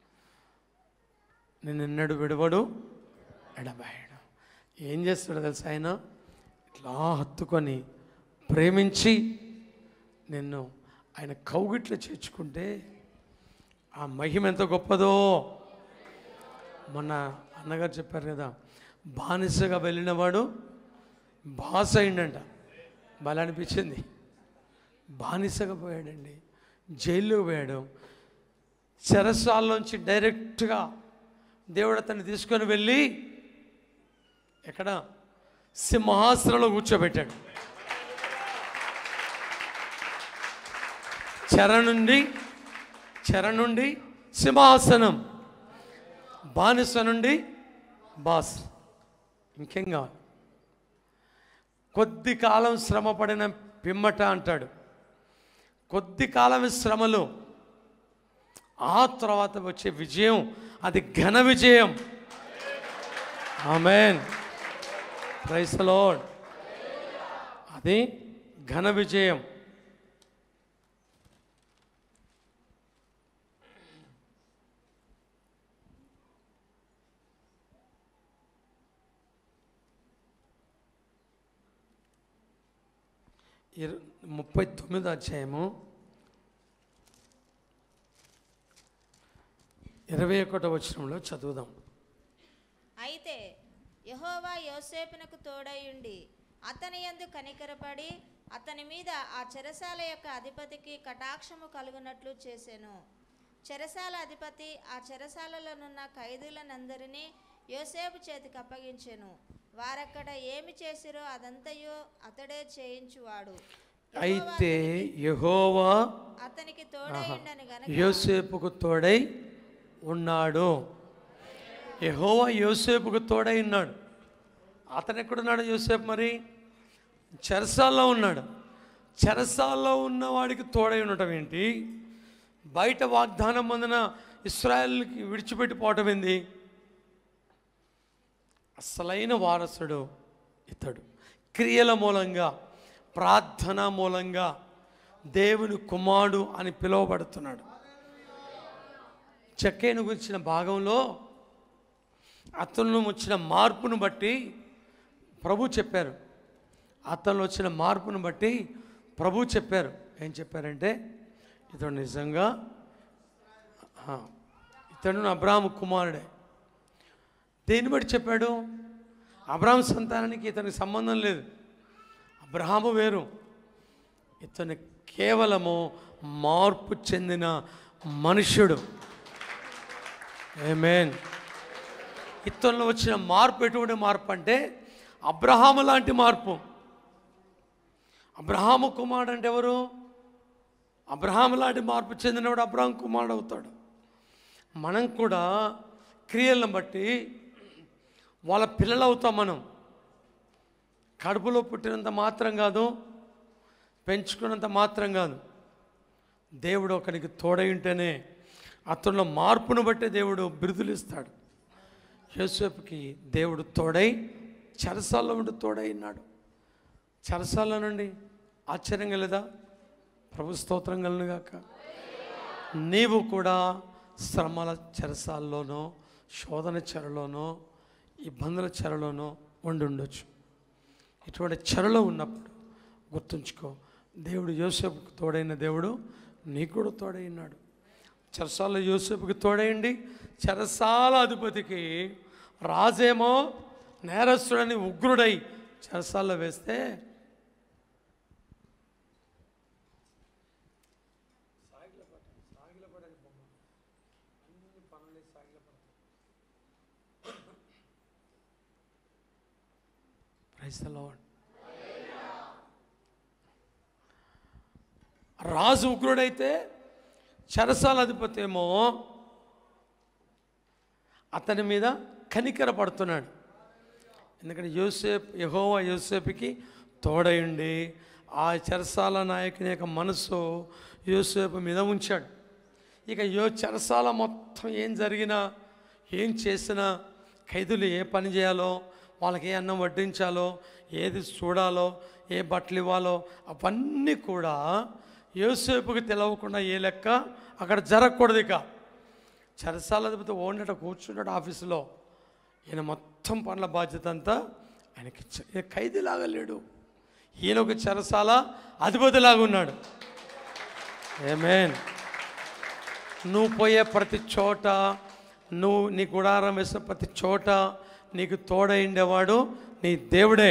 నేను ఎన్నడు విడవడు ఎడబాయడు ఏం చేస్తాడు తెలుసా ఆయన ఇట్లా హత్తుకొని ప్రేమించి నిన్ను ఆయన కౌగిట్లో చేర్చుకుంటే ఆ మహిమ ఎంత గొప్పదో మొన్న అన్నగారు చెప్పారు కదా బానిసగా వెళ్ళినవాడు బాస్ అయిండంట బాగా అనిపించింది బానిసగా పోయాడండి జైల్లో పోయాడు చెరసాల్లోంచి డైరెక్ట్గా దేవుడు అతన్ని తీసుకొని వెళ్ళి ఎక్కడ సింహాసనంలో కూర్చోబెట్టాడు చెర నుండి చెర నుండి సింహాసనం బానిస నుండి బాస్ ఇంకేం కావాలి కొద్ది కాలం శ్రమ పడిన పిమ్మట అంటాడు కొద్ది కాలం శ్రమలు ఆ తర్వాత వచ్చే విజయం అది ఘన విజయం ఆమెన్ ప్రైస్ లార్డ్ అది ఘన విజయం ఇర- ముప్పై తొమ్మిదో అధ్యాయము ఇరవై ఒకటో వచనంలో చదువుదాం అయితే యెహోవా యోసేపునకు తోడయుండి అతని యందు కనికరపడి అతని మీద ఆ చెరసాల యొక్క అధిపతికి కటాక్షము కలుగునట్లు చేసెను చెరసాల అధిపతి ఆ చెరసాలలోనున్న ఖైదీలనందరినీ యోసేపు చేతికి అప్పగించెను వారక్కడ ఏమి చేసిరో అదంతయు అతడే చేయించువాడు అయితే యెహోవా అతనికి తోడయుండని గనక యోసేపుకు తోడై ఉన్నాడు యెహోవా యోసేపుకు తోడై ఉన్నాడు అతను ఎక్కడున్నాడు యోసేపు మరి చెరసాల్లో ఉన్నాడు చెరసాల్లో ఉన్న వాడికి తోడై ఉండటం ఏంటి బయట వాగ్దానం పొందిన ఇస్రాయల్కి విడిచిపెట్టిపోవటం ఏంది అసలైన వారసుడు ఇతడు క్రియల మూలంగా ప్రార్థన మూలంగా దేవుని కుమారుడు అని పిలువబడుతున్నాడు చెక్కేను గురించిన భాగంలో అతను వచ్చిన మార్పును బట్టి ప్రభు చెప్పారు అతను వచ్చిన మార్పును బట్టి ప్రభు చెప్పారు ఏం చెప్పారంటే ఇతడు నిజంగా ఆ, ఇతడు అబ్రాహ్మ కుమారుడే దేన్ని బట్టి చెప్పాడు అబ్రాహం సంతానానికి ఇతనికి సంబంధం లేదు అబ్రహాము వేరు ఇతను కేవలము మార్పు చెందిన మనుష్యుడు ఏమేన్ ఇతనిలో వచ్చిన మార్పు ఎటువంటి మార్పు అంటే అబ్రహాము లాంటి మార్పు అబ్రహాము కుమారుడు అంటే ఎవరు అబ్రహాము లాంటి మార్పు చెందినవాడు అబ్రహాం కుమారుడు అవుతాడు మనం కూడా క్రియలను బట్టి వాళ్ళ పిల్లలు అవుతాం మనం కడుపులో పుట్టినంత మాత్రం కాదు పెంచుకున్నంత మాత్రం కాదు దేవుడు ఒకరికి తోడై ఉంటేనే అతనిలో మార్పును బట్టి దేవుడు బిరుదులు ఇస్తాడు యోసేపుకి దేవుడు తోడై చెరసాల్లో ఉండి తోడై ఉన్నాడు చెరసాల నుండి ఆశ్చర్యం కలదా ప్రభు స్తోత్రం కలనుగాక నీవు కూడా శ్రమల చెరసాల్లోనో శోధన చెరలోనో ఇబ్బందుల చెరలోనో ఉండి ఉండొచ్చు ఇటువంటి చెరలో ఉన్నప్పుడు గుర్తుంచుకో దేవుడు యోసేపుకు తోడైన దేవుడు నీకు కూడా తోడైనాడు చెరసాల యోసేపుకి తోడైండి చెరసాల అధిపతికి రాజేమో నేరస్తుడని ఉగ్రుడై చెరసాల్లో వేస్తే Praise the Lord. రాజు ఉగ్రుడైతే చెరసాల అధిపతి ఏమో అతని మీద కనికర పడుతున్నాడు ఎందుకంటే యోసేపు యహోవా యోసేపుకి తోడయుండి ఆ చెరసాల నాయకుని యొక్క మనసు యోసేపు మీద ఉంచాడు ఇక యో చెరసాల మొత్తం ఏం జరిగినా ఏం చేసినా ఖైదులు ఏ పని చేయాలో వాళ్ళకి ఏ అన్నం వడ్డించాలో ఏది చూడాలో ఏ బట్టలు ఇవ్వాలో అవన్నీ కూడా యోసేపుకి తెలవకుండా ఏ లెక్క అక్కడ జరగకూడదు ఇక చెరసాల అధిపతి ఓనట కూర్చున్నాడు ఆఫీసులో ఈయన మొత్తం పనుల బాధ్యత అంతా ఆయనకి ఇచ్చాడు ఈయన ఖైదీలాగా లేడు ఈయన ఒక చెరసాల అధిపతిలాగా ఉన్నాడు ఏమేన్ నువ్వు పోయే ప్రతి చోట నువ్వు నీ గుడారం వేసిన ప్రతి చోట నీకు తోడైండేవాడు నీ దేవుడే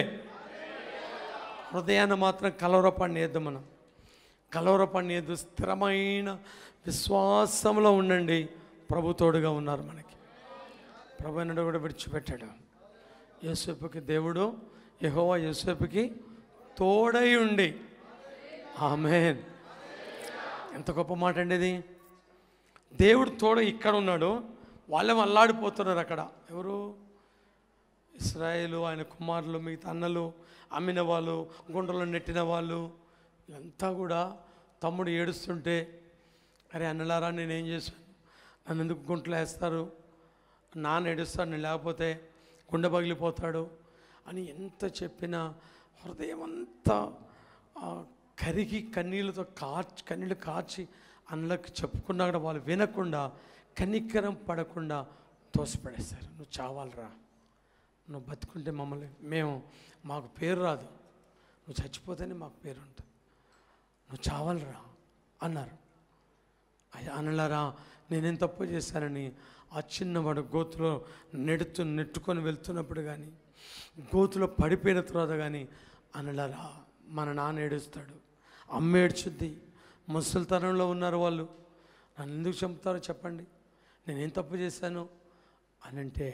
హృదయాన్ని మాత్రం కలవరపడినేద్దు మనం కలవరపడినేద్దు స్థిరమైన విశ్వాసంలో ఉండండి ప్రభు తోడుగా ఉన్నారు మనకి ప్రభు అన్నడు కూడా విడిచిపెట్టాడు యోసేపుకి దేవుడు యెహోవా యోసేపుకి తోడై ఉండి ఆమెన్ ఎంత గొప్ప మాట అండి ఇది దేవుడు తోడ ఇక్కడ ఉన్నాడు వాళ్ళేమో అల్లాడిపోతున్నారు అక్కడ ఎవరు ఇస్రాయేలు ఆయన కుమారులు మిగతా అన్నలు అమ్మిన వాళ్ళు గుండెలో నెట్టిన వాళ్ళు ఇదంతా కూడా తమ్ముడు ఏడుస్తుంటే అరే అన్నలారా నేనేం చేశాను నన్ను ఎందుకు గుంటలో వేస్తారు నాన్న ఏడుస్తాడు నేను లేకపోతే గుండె పగిలిపోతాడు అని ఎంత చెప్పినా హృదయం అంతా ఆ, కరిగి కన్నీళ్ళతో కార్చి కన్నీళ్ళు కార్చి అన్నలకు చెప్పుకున్నా కూడా వాళ్ళు వినకుండా కనికరం పడకుండా తోసిపడేస్తారు నువ్వు చావాలరా నువ్వు బతుకుంటే మమ్మల్ని మేము మాకు పేరు రాదు నువ్వు చచ్చిపోతేనే మాకు పేరు ఉంటుంది నువ్వు చావాలరా అన్నారు అయ్యా అనలారా నేనేం తప్పు చేశానని ఆ చిన్నవాడు గోతులో నెడుతూ నెట్టుకొని వెళ్తున్నప్పుడు కానీ గోతులో పడిపోయిన తర్వాత కానీ అనలారా మన నాన్న ఏడుస్తాడు అమ్మ ఏడ్చుద్ది ముసలితనంలో ఉన్నారు వాళ్ళు నన్ను ఎందుకు చంపుతారో చెప్పండి నేనేం తప్పు చేశాను అనంటే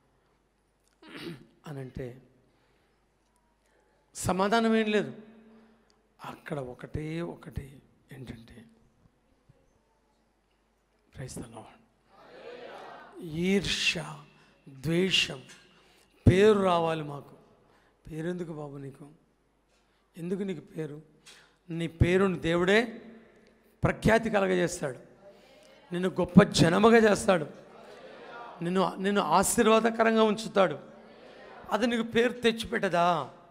అనంటే సమాధానం ఏం లేదు అక్కడ ఒకటే ఒకటి ఏంటంటే క్రైస్తలో ఈర్ష ద్వేషం పేరు రావాలి మాకు పేరు ఎందుకు బాబు నీకు ఎందుకు నీకు పేరు నీ పేరుని దేవుడే ప్రఖ్యాతి కలగజేస్తాడు నిన్ను గొప్ప జనముగా చేస్తాడు నిన్ను నిన్ను ఆశీర్వాదకరంగా ఉంచుతాడు అది నీకు పేరు తెచ్చిపెట్టదా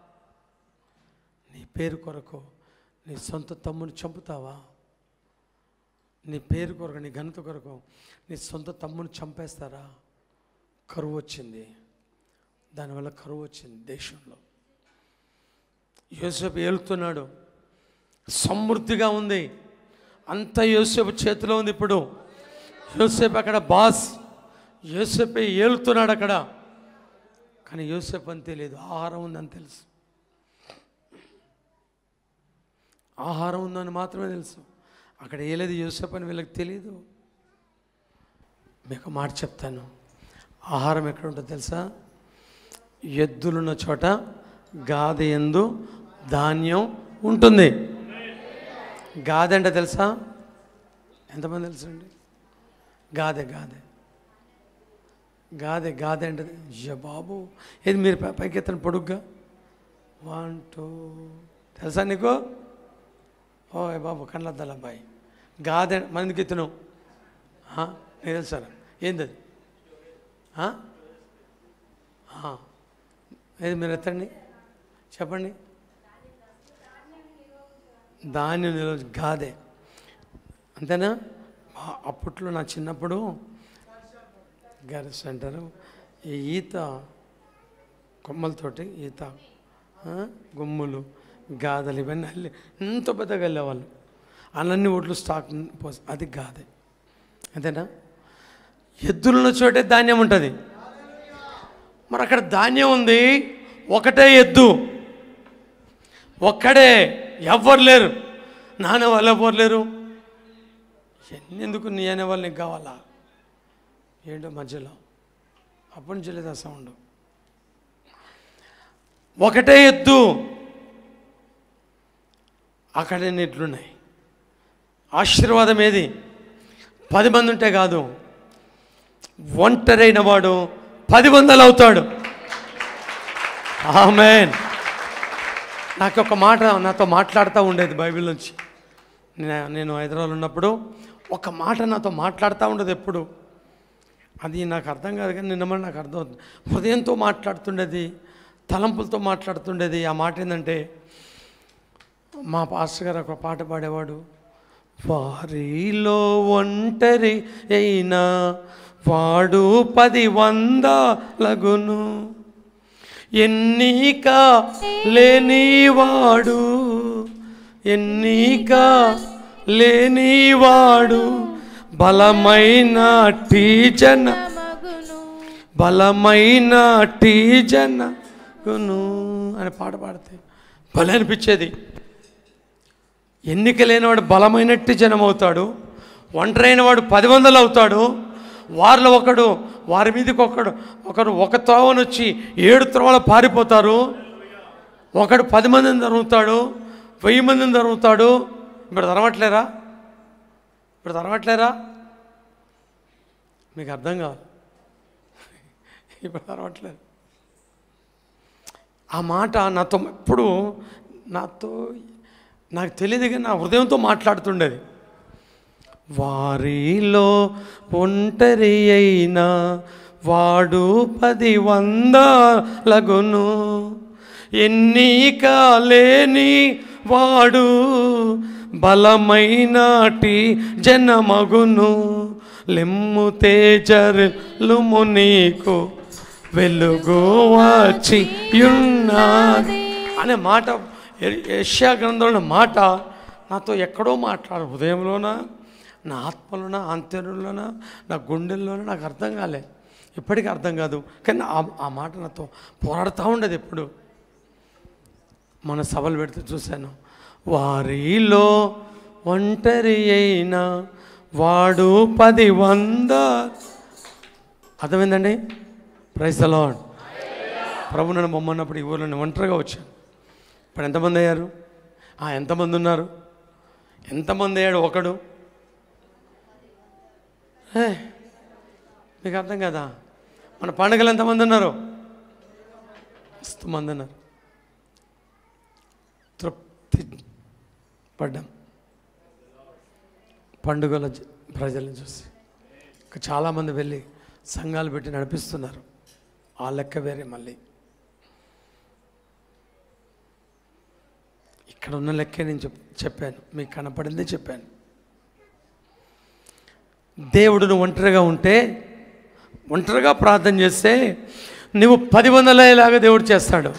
నీ పేరు కొరకు నీ సొంత తమ్ముని చంపుతావా నీ పేరు కొరకు నీ ఘనత కొరకు నీ సొంత తమ్ముని చంపేస్తారా కరువు వచ్చింది దానివల్ల కరువు వచ్చింది దేశంలో యోసేపు ఏలుతున్నాడు సమృద్ధిగా ఉంది అంత యోసేపు చేతిలో ఉంది ఇప్పుడు యోసేపు అక్కడ బాస్ యోసేపే ఏలుతున్నాడు అక్కడ కానీ యోసేపు అని తెలియదు ఆహారం ఉందని తెలుసు ఆహారం ఉందని మాత్రమే తెలుసు అక్కడ ఏలేదు యోసేపు అని వీళ్ళకి తెలియదు మీకు మాట చెప్తాను ఆహారం ఎక్కడ ఉంటుందో తెలుసా ఎద్దులున్న చోట గాది ఎందు ధాన్యం ఉంటుంది గాది అంటే తెలుసా ఎంతమంది తెలుసండి గాదె గాదె గాదె గాదె అంటే అయ్య బాబు ఏది మీరు పై- పైకి ఎత్తని పొడుగ్గా వన్ టూ తెలుసా నీకు ఓ ఏ బాబు కళ్ళద్దాల అబ్బాయి గాదె మన ఎందుకు ఎత్తును ఆ, నీకు తెలుసా ఏంది అది ఆ? ఆ. ఏది మీరు ఎత్తండి చెప్పండి ధాన్యం నిల్వ గాదే అంతేనా ఆ- అప్పట్లో నా చిన్నప్పుడు గరస్ అంటారు ఈ ఈత కొమ్మలతోటి ఈత ఆ, గుమ్ములు గాదలు ఇవన్నీ అల్లి ఎంత పెద్దగా వెళ్ళేవాళ్ళు అన్నీ ఒడ్లు స్టాక్ పోసి అది గాదే అంతేనా ఎద్దులున్న చోటే ధాన్యం ఉంటుంది మరి అక్కడ ధాన్యం ఉంది ఒకటే ఎద్దు ఒక్కడే ఎవ్వరు లేరు నాన్న వాళ్ళు ఎవ్వరు లేరు ఎందుకు నీ అనే వాళ్ళు నీకు కావాలా ఏంటో మధ్యలో అప్పటి నుంచి లేదు ఆ సౌండ్ ఒకటే ఎద్దు అక్కడే నెట్లున్నాయి ఆశీర్వాదం ఏది పది మంది ఉంటే కాదు ఒంటరైన వాడు పది వందలు అవుతాడు ఆమెన్ నాకు ఒక మాట నాతో మాట్లాడుతూ ఉండేది బైబిల్ నుంచి నే- నేను హైదరాబాద్ ఉన్నప్పుడు ఒక మాట నాతో మాట్లాడుతూ ఉండేది ఎప్పుడు అది నాకు అర్థం కాదు కానీ నిన్న మొన్న నాకు అర్థం అవుతుంది హృదయంతో మాట్లాడుతుండేది తలంపులతో మాట్లాడుతుండేది ఆ మాట ఏంటంటే మా పాస్టర్ గారు ఒక పాట పాడేవాడు వారిలో ఒంటరి అయినా వాడు పది వందలగును ఎన్నిక లేనివాడు ఎన్నిక లేనివాడు బలమైన టీజన మగును బలమైన టీజనగును అని పాట పాడితే భలే అనిపించేది ఎన్నిక లేనివాడు బలమైనట్టు జనం అవుతాడు ఒంటరైన వాడు పది వందలు అవుతాడు వారిలో ఒకడు వారి మీదకి ఒకడు ఒకడు ఒక త్రోవనొచ్చి ఏడు త్రోవలు పారిపోతారు ఒకడు పది మందిని తరుగుతాడు వెయ్యి మందిని తరుగుతాడు ఇప్పుడు తరవట్లేరా ఇప్పుడు తరవట్లేరా మీకు అర్థం కావాలి ఇప్పుడు తరవట్లేదు ఆ మాట నాతో ఎప్పుడు నాతో నాకు తెలియదు కానీ నా హృదయంతో మాట్లాడుతుండేది వారిలో ఒంటరి అయినా వాడు పది వందలగును ఎన్నిక లేని వాడు బలమైనటి జనమగును లెమ్ము తేజరులుము నీకు వెలుగు వచ్చి ఉన్నది అనే మాట యష్యా గ్రంథంలో మాట నాతో ఎక్కడో మాట్లాడు హృదయంలోన నా ఆత్మలోన అంతరులోన నా గుండెల్లోన నాకు అర్థం కాలే ఇప్పటికీ అర్థం కాదు కానీ ఆ ఆ మాట నాతో పోరాడుతూ ఉండేది ఎప్పుడు మన సభలు పెడితే చూశాను వారిలో ఒంటరి అయిన వాడు పది వంద అర్థమైందండి ప్రైస్ అలాడ్ ప్రభు నన్ను బొమ్మన్నప్పుడు ఈ ఊర్లో నేను ఒంటరిగా వచ్చాను ఇప్పుడు ఎంతమంది అయ్యారు ఆ, ఎంతమంది ఉన్నారు ఎంతమంది అయ్యాడు ఒకడు ఏ, మీకు అర్థం కదా మన పండుగలు ఎంతమంది ఉన్నారు మస్తు మంది ఉన్నారు తృప్తి పడ్డాం పండుగల జ- ప్రజలను చూసి ఇంకా చాలామంది వెళ్ళి సంఘాలు పెట్టి నడిపిస్తున్నారు ఆ లెక్క వేరే మళ్ళీ ఇక్కడ ఉన్న లెక్కే నేను చెప్ చెప్పాను మీకు కనపడిందే చెప్పాను దేవుడు నువ్వు ఒంటరిగా ఉంటే ఒంటరిగా ప్రార్థన చేస్తే నువ్వు పది వందలయ్యేలాగా దేవుడు చేస్తాడు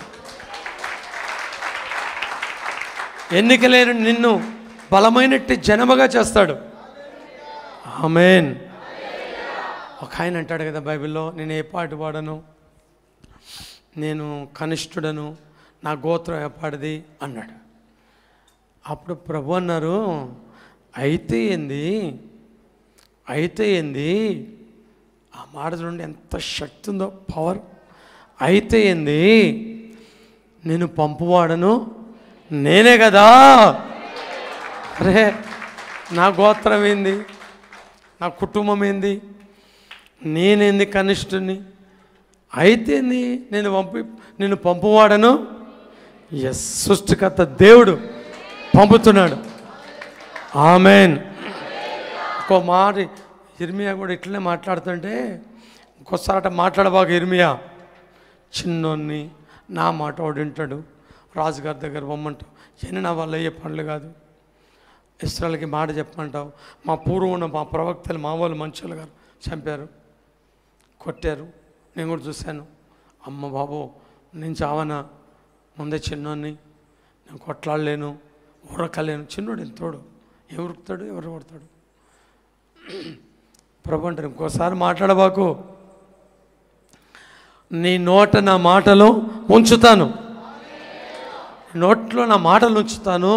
ఎన్నికలేని నిన్ను బలమైనట్టి జనముగా చేస్తాడు ఆమెన్ ఒక ఆయన అంటాడు కదా బైబిల్లో నేను ఏ పాట పాడను నేను కనిష్ఠుడను నా గోత్రం ఏపాడిది అన్నాడు అప్పుడు ప్రభు అన్నారు అయితే ఏంది అయితే ఏంది ఆ మాట చూడండి ఎంత శక్తి ఉందో పవర్ అయితే ఏంది నేను పంపువాడను నేనే కదా అరే నా గోత్రం ఏంది నా కుటుంబం ఏంది నేనేంది కనిష్ఠుని అయితేంది నేను పంపి నేను పంపువాడను ఎస్ సృష్టికర్త దేవుడు పంపుతున్నాడు ఆమెన్ ఇంకో మాట ఇర్మియా కూడా ఇట్లనే మాట్లాడుతుంటే ఇంకోసారి మాట్లాడబాక ఇర్మియా చిన్నోన్ని నా మాట వాడు వింటాడు రాజుగారి దగ్గర పొమ్మంటావు ఎన్ని నా వల్ల అయ్యే పనులు కాదు ఇస్రాయల్కి మాట చెప్పమంటావు మా పూర్వం ఉన్న మా ప్రవక్తలు మా వాళ్ళు మంచోళ్ళు గారు చంపారు కొట్టారు నేను కూడా చూశాను అమ్మ బాబు నేను చావనా ముందే చిన్నోన్ని నేను కొట్లాడలేను ఉరకలేను చిన్నోడు ఎంతోడు ఎవరు ఉరుకుతాడు ఎవరు కొడతాడు ప్రభు అంటారు ఇంకోసారి మాట్లాడబాకు నీ నోట నా మాటలు ఉంచుతాను నోట్లో నా మాటలు ఉంచుతాను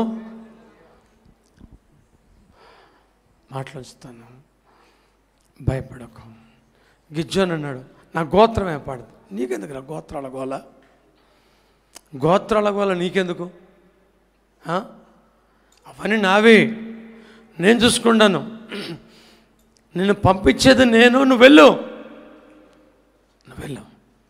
మాటలు ఉంచుతాను భయపడకు గిజ్జోన్ అన్నాడు నా గోత్రం ఏర్పడదు నీకెందుకు నా గోత్రాల గోల గోత్రాల గోల నీకెందుకు ఆ? అవన్నీ నావే నేను చూసుకుంటాను నిన్ను పంపించేది నేను నువ్వు వెళ్ళు నువ్వు వెళ్ళు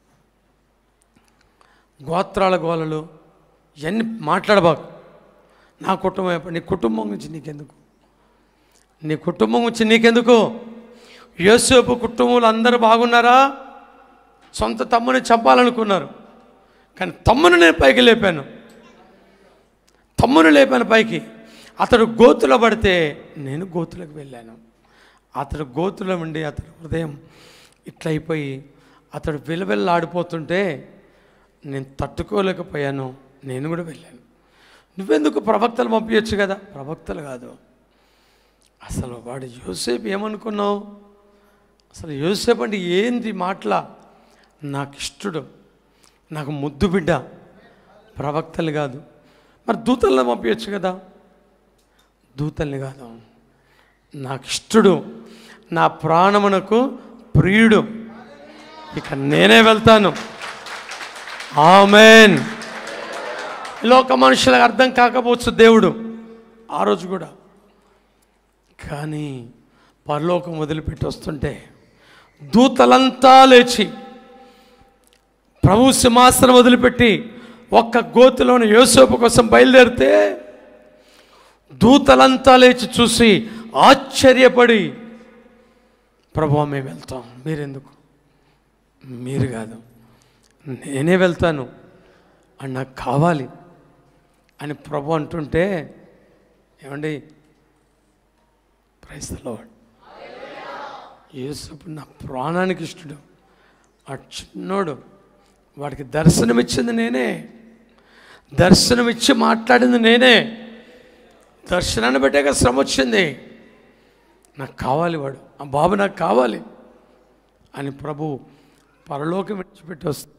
గోత్రాల గోలలు ఇవన్నీ మాట్లాడబాకు నా కుటుంబం ఎప్ప- నీ కుటుంబం గురించి నీకెందుకు నీ కుటుంబం గురించి నీకెందుకు యోసేపు కుటుంబంలో అందరూ బాగున్నారా సొంత తమ్ముని చంపాలనుకున్నారు కానీ తమ్ముని నేను పైకి లేపాను తమ్ముని లేపాను పైకి అతడు గోతులో పడితే నేను గోతులకు వెళ్ళాను అతడు గోతులో ఉండి అతడు హృదయం ఇట్లా అయిపోయి అతడు విలవెల్లాడిపోతుంటే నేను తట్టుకోలేకపోయాను నేను కూడా వెళ్ళాను నువ్వెందుకు ప్రవక్తలు పంపించచ్చు కదా ప్రవక్తలు కాదు అసలు వాడు యోసేపు ఏమనుకున్నావు అసలు యోసేపు అంటే ఏంది మాటల నాకు ఇష్టడు నాకు ముద్దు బిడ్డ ప్రవక్తలు కాదు మరి దూతలను పంపించచ్చు కదా దూతల్ని కాదు నాకు ఇష్టడు నా ప్రాణమునకు ప్రియుడు ఇక నేనే వెళ్తాను ఆమెన్ లోక మనుషులకు అర్థం కాకపోవచ్చు దేవుడు ఆ రోజు కూడా కానీ పరలోకం వదిలిపెట్టి వస్తుంటే దూతలంతా లేచి ప్రభు సింహాసనం వదిలిపెట్టి ఒక్క గోతులోని యోసేపు కోసం బయలుదేరితే దూతలంతా లేచి చూసి ఆశ్చర్యపడి ప్రభు మేము వెళ్తాం మీరెందుకు మీరు కాదు నేనే వెళ్తాను అని నాకు కావాలి అని ప్రభు అంటుంటే ఏమండి ప్రైస్ లార్డ్ యేసుపు నా ప్రాణానికి ఇష్టడు ఆ చిన్నోడు వాడికి దర్శనమిచ్చింది నేనే దర్శనమిచ్చి మాట్లాడింది నేనే దర్శనాన్ని బట్టే శ్రమ వచ్చింది నాకు కావాలి వాడు ఆ బాబు నాకు కావాలి అని ప్రభు పరలోకి విడిచిపెట్టి వస్తుంది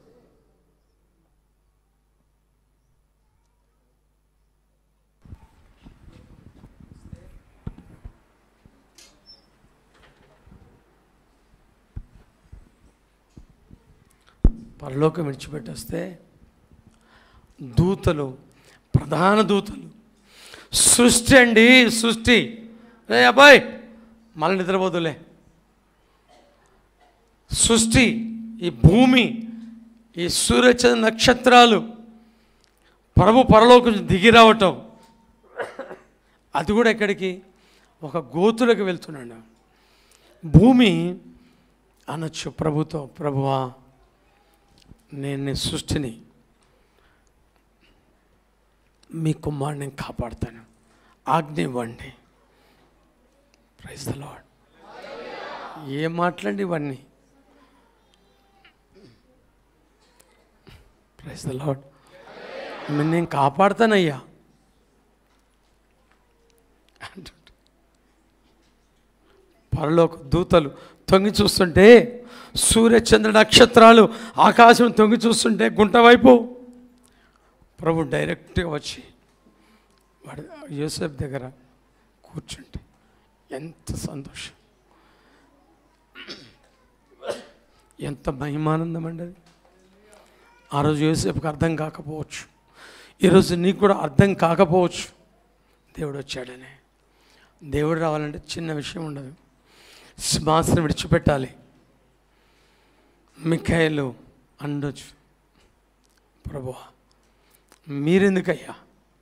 పరలోకం విడిచిపెట్టేస్తే దూతలు ప్రధాన దూతలు సృష్టి అండి సృష్టి రే అబ్బాయి మళ్ళీ నిద్రపోదులే సృష్టి ఈ భూమి ఈ సూర్యచంద్ర నక్షత్రాలు ప్రభు పరలోకం దిగి రావటం అది కూడా ఎక్కడికి ఒక గోతులకు వెళ్తున్నాడు భూమి అనొచ్చు ప్రభుతో ప్రభువా నేను నీ సృష్టిని మీ కుమారుని కాపాడుతాను ఆజ్ఞ ఇవ్వండి ప్రైజ్ ద లాడ్ ఏం మాట్లాడి ఇవన్నీ ప్రైజ్ ద లాడ్ నేను కాపాడుతానయ్యా అంటుంటే పరలోక దూతలు తొంగి చూస్తుంటే సూర్యచంద్ర నక్షత్రాలు ఆకాశం తొంగి చూస్తుంటే గుంట వైపు ప్రభు డైరెక్ట్గా వచ్చి వాడి యోసేఫ్ దగ్గర కూర్చుంటే ఎంత సంతోషం ఎంత మహిమానందం అండి అది ఆ రోజు యోసేపుకి అర్థం కాకపోవచ్చు ఈరోజు నీకు కూడా అర్థం కాకపోవచ్చు దేవుడు వచ్చాడని దేవుడు రావాలంటే చిన్న విషయం ఉండదు సింహాసనం విడిచిపెట్టాలి మిఖాయిలు అండొచ్చు ప్రభు మీరెందుకయ్యా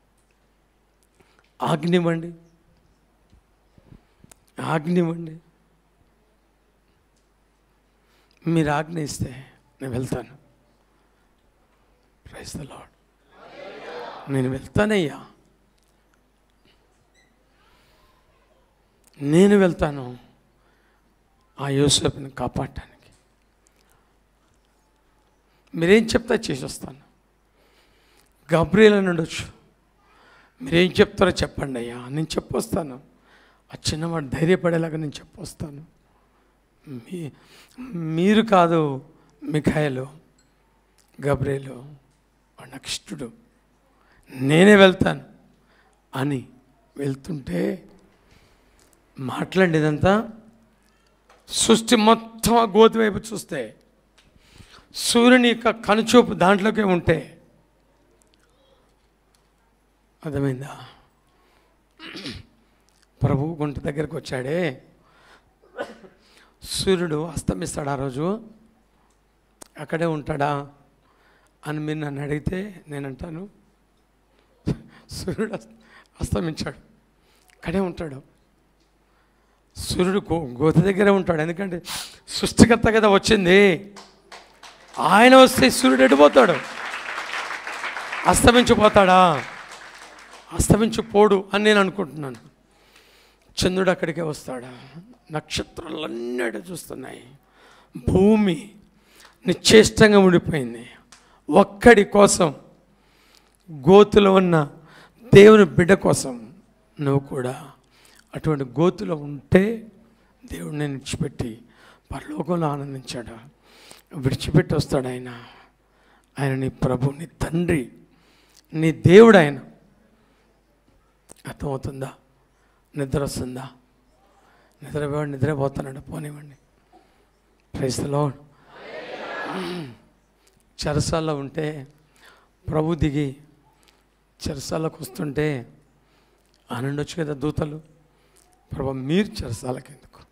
ఆజ్ఞివ్వండి ఆజ్ఞివ్వండి మీరు ఆజ్ఞ ఇస్తే నేను వెళ్తాను ప్రైస్ ద లాడ్ నేను వెళ్తానయ్యా నేను వెళ్తాను ఆ యోసేపుని కాపాడటానికి మీరేం చెప్తా చేసి వస్తాను గబ్రియల్ అని ఉండొచ్చు మీరేం చెప్తారో చెప్పండి అయ్యా నేను చెప్పొస్తాను ఆ చిన్నవాడు ధైర్యపడేలాగా నేను చెప్పొస్తాను మీ మీరు కాదు మిఖాయలు గబ్రేలు వాడు నాకు ఇష్టడు నేనే వెళ్తాను అని వెళ్తుంటే మాట్లాడేదంతా సృష్టి మొత్తం ఆ గోతి వైపు చూస్తే సూర్యుని యొక్క కనుచూపు దాంట్లోకే ఉంటే అర్థమైందా ప్రభు గుంట దగ్గరకు వచ్చాడే సూర్యుడు అస్తమిస్తాడు ఆ రోజు అక్కడే ఉంటాడా అని మీరు నన్ను అడిగితే నేను అంటాను సూర్యుడు అస్త- అస్తమించాడు అక్కడే ఉంటాడు సూర్యుడు గో గోత దగ్గరే ఉంటాడు ఎందుకంటే సృష్టికర్త కదా వచ్చింది ఆయన వస్తే సూర్యుడు ఎడిపోతాడు అస్తమించిపోతాడా అస్తమించిపోడు అని నేను అనుకుంటున్నాను చంద్రుడు అక్కడికే వస్తాడా నక్షత్రాలన్నీ అటు చూస్తున్నాయి భూమి నిశ్చేష్టంగా ఉండిపోయింది ఒక్కడి కోసం గోతులో ఉన్న దేవుని బిడ్డ కోసం నువ్వు కూడా అటువంటి గోతులో ఉంటే దేవుడు నేను విడిచిపెట్టి పరలోకంలో ఆనందించాడు విడిచిపెట్టి వస్తాడు ఆయన ఆయన నీ ప్రభు నీ తండ్రి నీ దేవుడు ఆయన అర్థమవుతుందా నిద్ర వస్తుందా నిద్రపోయాడు నిద్రపోతున్నాడు పోనివ్వండి ప్రైస్లో చెరసాల్లో ఉంటే ప్రభు దిగి చెరసాలకు వస్తుంటే ఆనండొచ్చు కదా దూతలు ప్రభు మీరు చెరసాలకు ఎందుకు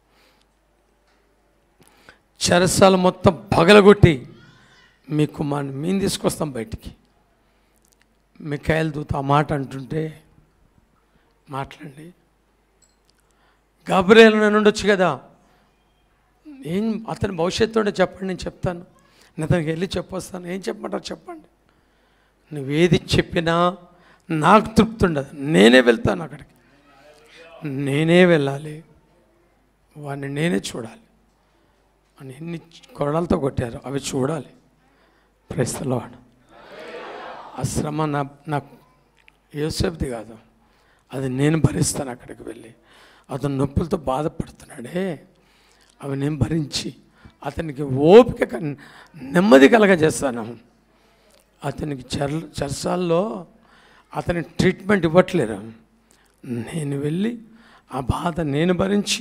చెరసాల మొత్తం పగలగొట్టి మీ కుమార్ని మేము తీసుకొస్తాం బయటికి మికాయల దూత ఆ మాట అంటుంటే మాట్లాడండి గాబ్రేలు నన్ను ఉండొచ్చు కదా ఏం అతని భవిష్యత్తు ఉంటే చెప్పండి నేను చెప్తాను నేను అతనికి వెళ్ళి చెప్పొస్తాను ఏం చెప్పమంటారు చెప్పండి నువ్వేది చెప్పినా నాకు తృప్తి ఉండదు నేనే వెళ్తాను అక్కడికి నేనే వెళ్ళాలి వాడిని నేనే చూడాలి అని ఎన్ని కొరడాలతో కొట్టారు అవి చూడాలి ప్రస్తుతవాడు ఆ శ్రమ నా నాకు యోసేపుది కాదు అది నేను భరిస్తాను అక్కడికి వెళ్ళి అతను నొప్పులతో బాధపడుతున్నాడే అవి నేను భరించి అతనికి ఓపిక కన్- నెమ్మది కలగజేస్తాను అతనికి చర్ చర్చాల్లో అతని ట్రీట్మెంట్ ఇవ్వట్లేరు నేను వెళ్ళి ఆ బాధ నేను భరించి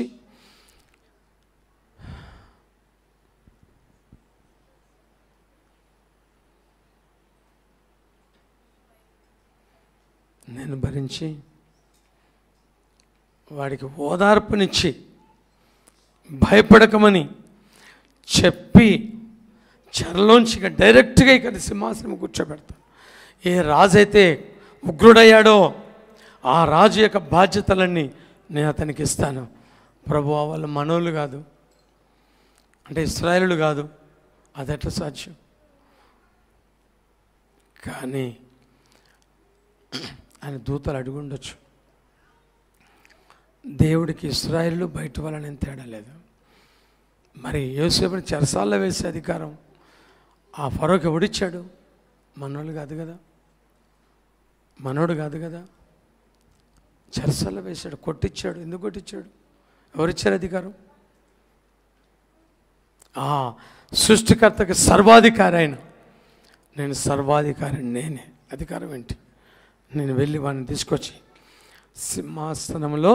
నేను భరించి వాడికి ఓదార్పునిచ్చి భయపడకమని చెప్పి చెరలోంచి ఇక డైరెక్ట్గా ఇక్కడ సింహాసనం కూర్చోబెడతాను ఏ రాజు అయితే ఉగ్రుడయ్యాడో ఆ రాజు యొక్క బాధ్యతలన్నీ నేను అతనికి ఇస్తాను ప్రభు వాళ్ళు మనోళ్ళు కాదు అంటే ఇస్రాయలుడు కాదు అది ఎట్లా సాధ్యం కానీ ఆయన దూతలు అడిగి ఉండొచ్చు దేవుడికి ఇస్రాయిల్ బయట వాళ్ళని తేడా లేదు మరి యోసేపుని చెరసాల్లో వేసే అధికారం ఆ ఫరోకి ఎవడిచ్చాడు మనోడు కాదు కదా మనోడు కాదు కదా చెరసాల్లో వేశాడు కొట్టించాడు ఎందుకు కొట్టించాడు ఎవరిచ్చారు అధికారం ఆ సృష్టికర్తకి సర్వాధికారి అయిన నేను సర్వాధికారి నేనే అధికారం ఏంటి నేను వెళ్ళి వాడిని తీసుకొచ్చి సింహాసనంలో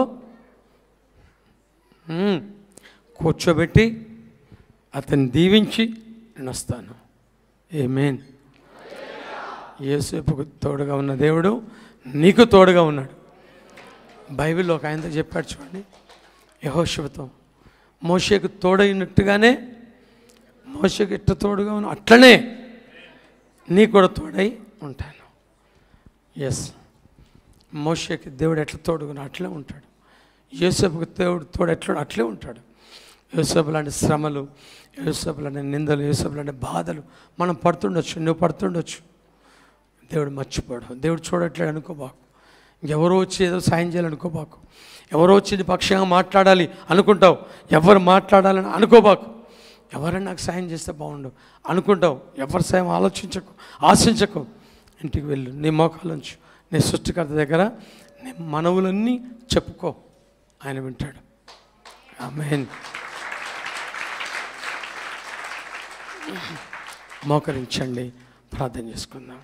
మ్మ్, కూర్చోబెట్టి అతన్ని దీవించి నేను వస్తాను ఏమేన్ యేసేపుకు తోడుగా ఉన్న దేవుడు నీకు తోడుగా ఉన్నాడు బైబిల్లో ఒక ఆయనతో చెప్పాడు చూడండి యహోశివతో మోషేకు తోడైనట్టుగానే మోషకు ఎట్ట తోడుగా ఉన్న అట్లనే నీ కూడా తోడై ఉంటాను ఎస్ మోషకి దేవుడు ఎట్లా తోడుగున్నా అట్లే ఉంటాడు యోసేపుకి దేవుడు తోడు ఎట్లా అట్లే ఉంటాడు యోసేపు లాంటి శ్రమలు యోసేపు లాంటి నిందలు యోసేపు లాంటి బాధలు మనం పడుతుండొచ్చు నువ్వు పడుతుండొచ్చు దేవుడు మర్చిపోడు దేవుడు చూడట్లేడు అనుకోబాకు ఎవరో వచ్చి ఏదో సాయం చేయాలనుకోబాకు ఎవరో వచ్చి నీ పక్షంగా మాట్లాడాలి అనుకుంటావు ఎవరు మాట్లాడాలని అనుకోబాకు ఎవరైనా నాకు సాయం చేస్తే బాగుండు అనుకుంటావు ఎవరి సాయం ఆలోచించకు ఆశించకు ఇంటికి వెళ్ళు నీ మోకాలుంచు నీ సృష్టికర్త దగ్గర నీ మనవులన్నీ చెప్పుకో ఆయన వింటాడు ఆమెన్ మోకరించండి ప్రార్థన చేసుకుందాం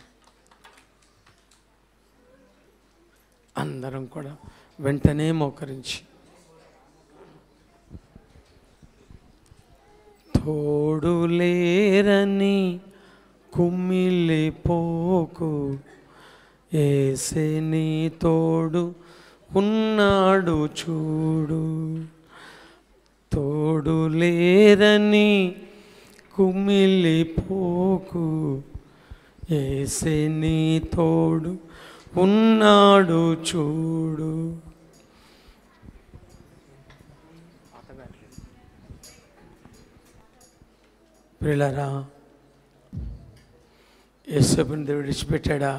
అందరం కూడా వెంటనే మోకరించి తోడు లేరని కుమ్మిలిపోకు ఏసే నీ తోడు ఉన్నాడు చూడు తోడు లేరని కుమిలిపోకు ఏసే నీ తోడు ఉన్నాడు చూడు ప్రిలరా యేసపుని దేవుడు విడిచిపెట్టాడా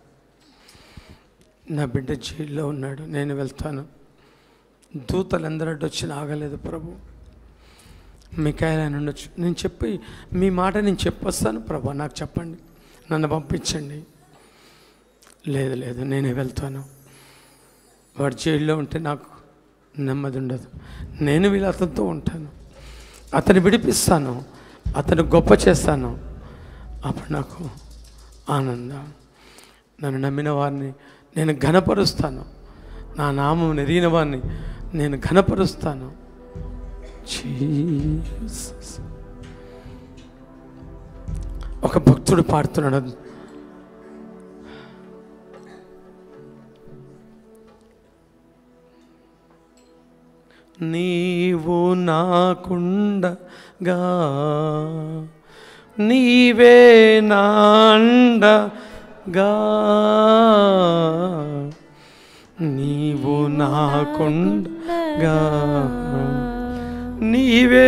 నా బిడ్డ జైల్లో ఉన్నాడు నేను వెళ్తాను దూతలు ఎందరడ్డు వచ్చి ఆగలేదు ప్రభు మికాయలు ఉండొచ్చు నేను చెప్పి మీ మాట నేను చెప్పొస్తాను ప్రభు నాకు చెప్పండి నన్ను పంపించండి లేదు లేదు నేనే వెళ్తాను వాడు జైల్లో ఉంటే నాకు నెమ్మది ఉండదు నేను వీళ్ళ అతనితో ఉంటాను అతను విడిపిస్తాను అతను గొప్ప చేస్తాను అప్పుడు నాకు ఆనందం నన్ను నమ్మిన వారిని నేను ఘనపరుస్తాను నా నామం ఎరిగిన వారిని నేను ఘనపరుస్తాను జీసస్ ఒక భక్తుడు పాడుతున్నాడు నీవు నాకుండగా నీవే నాండగా నీవు నాకుండగా నీవే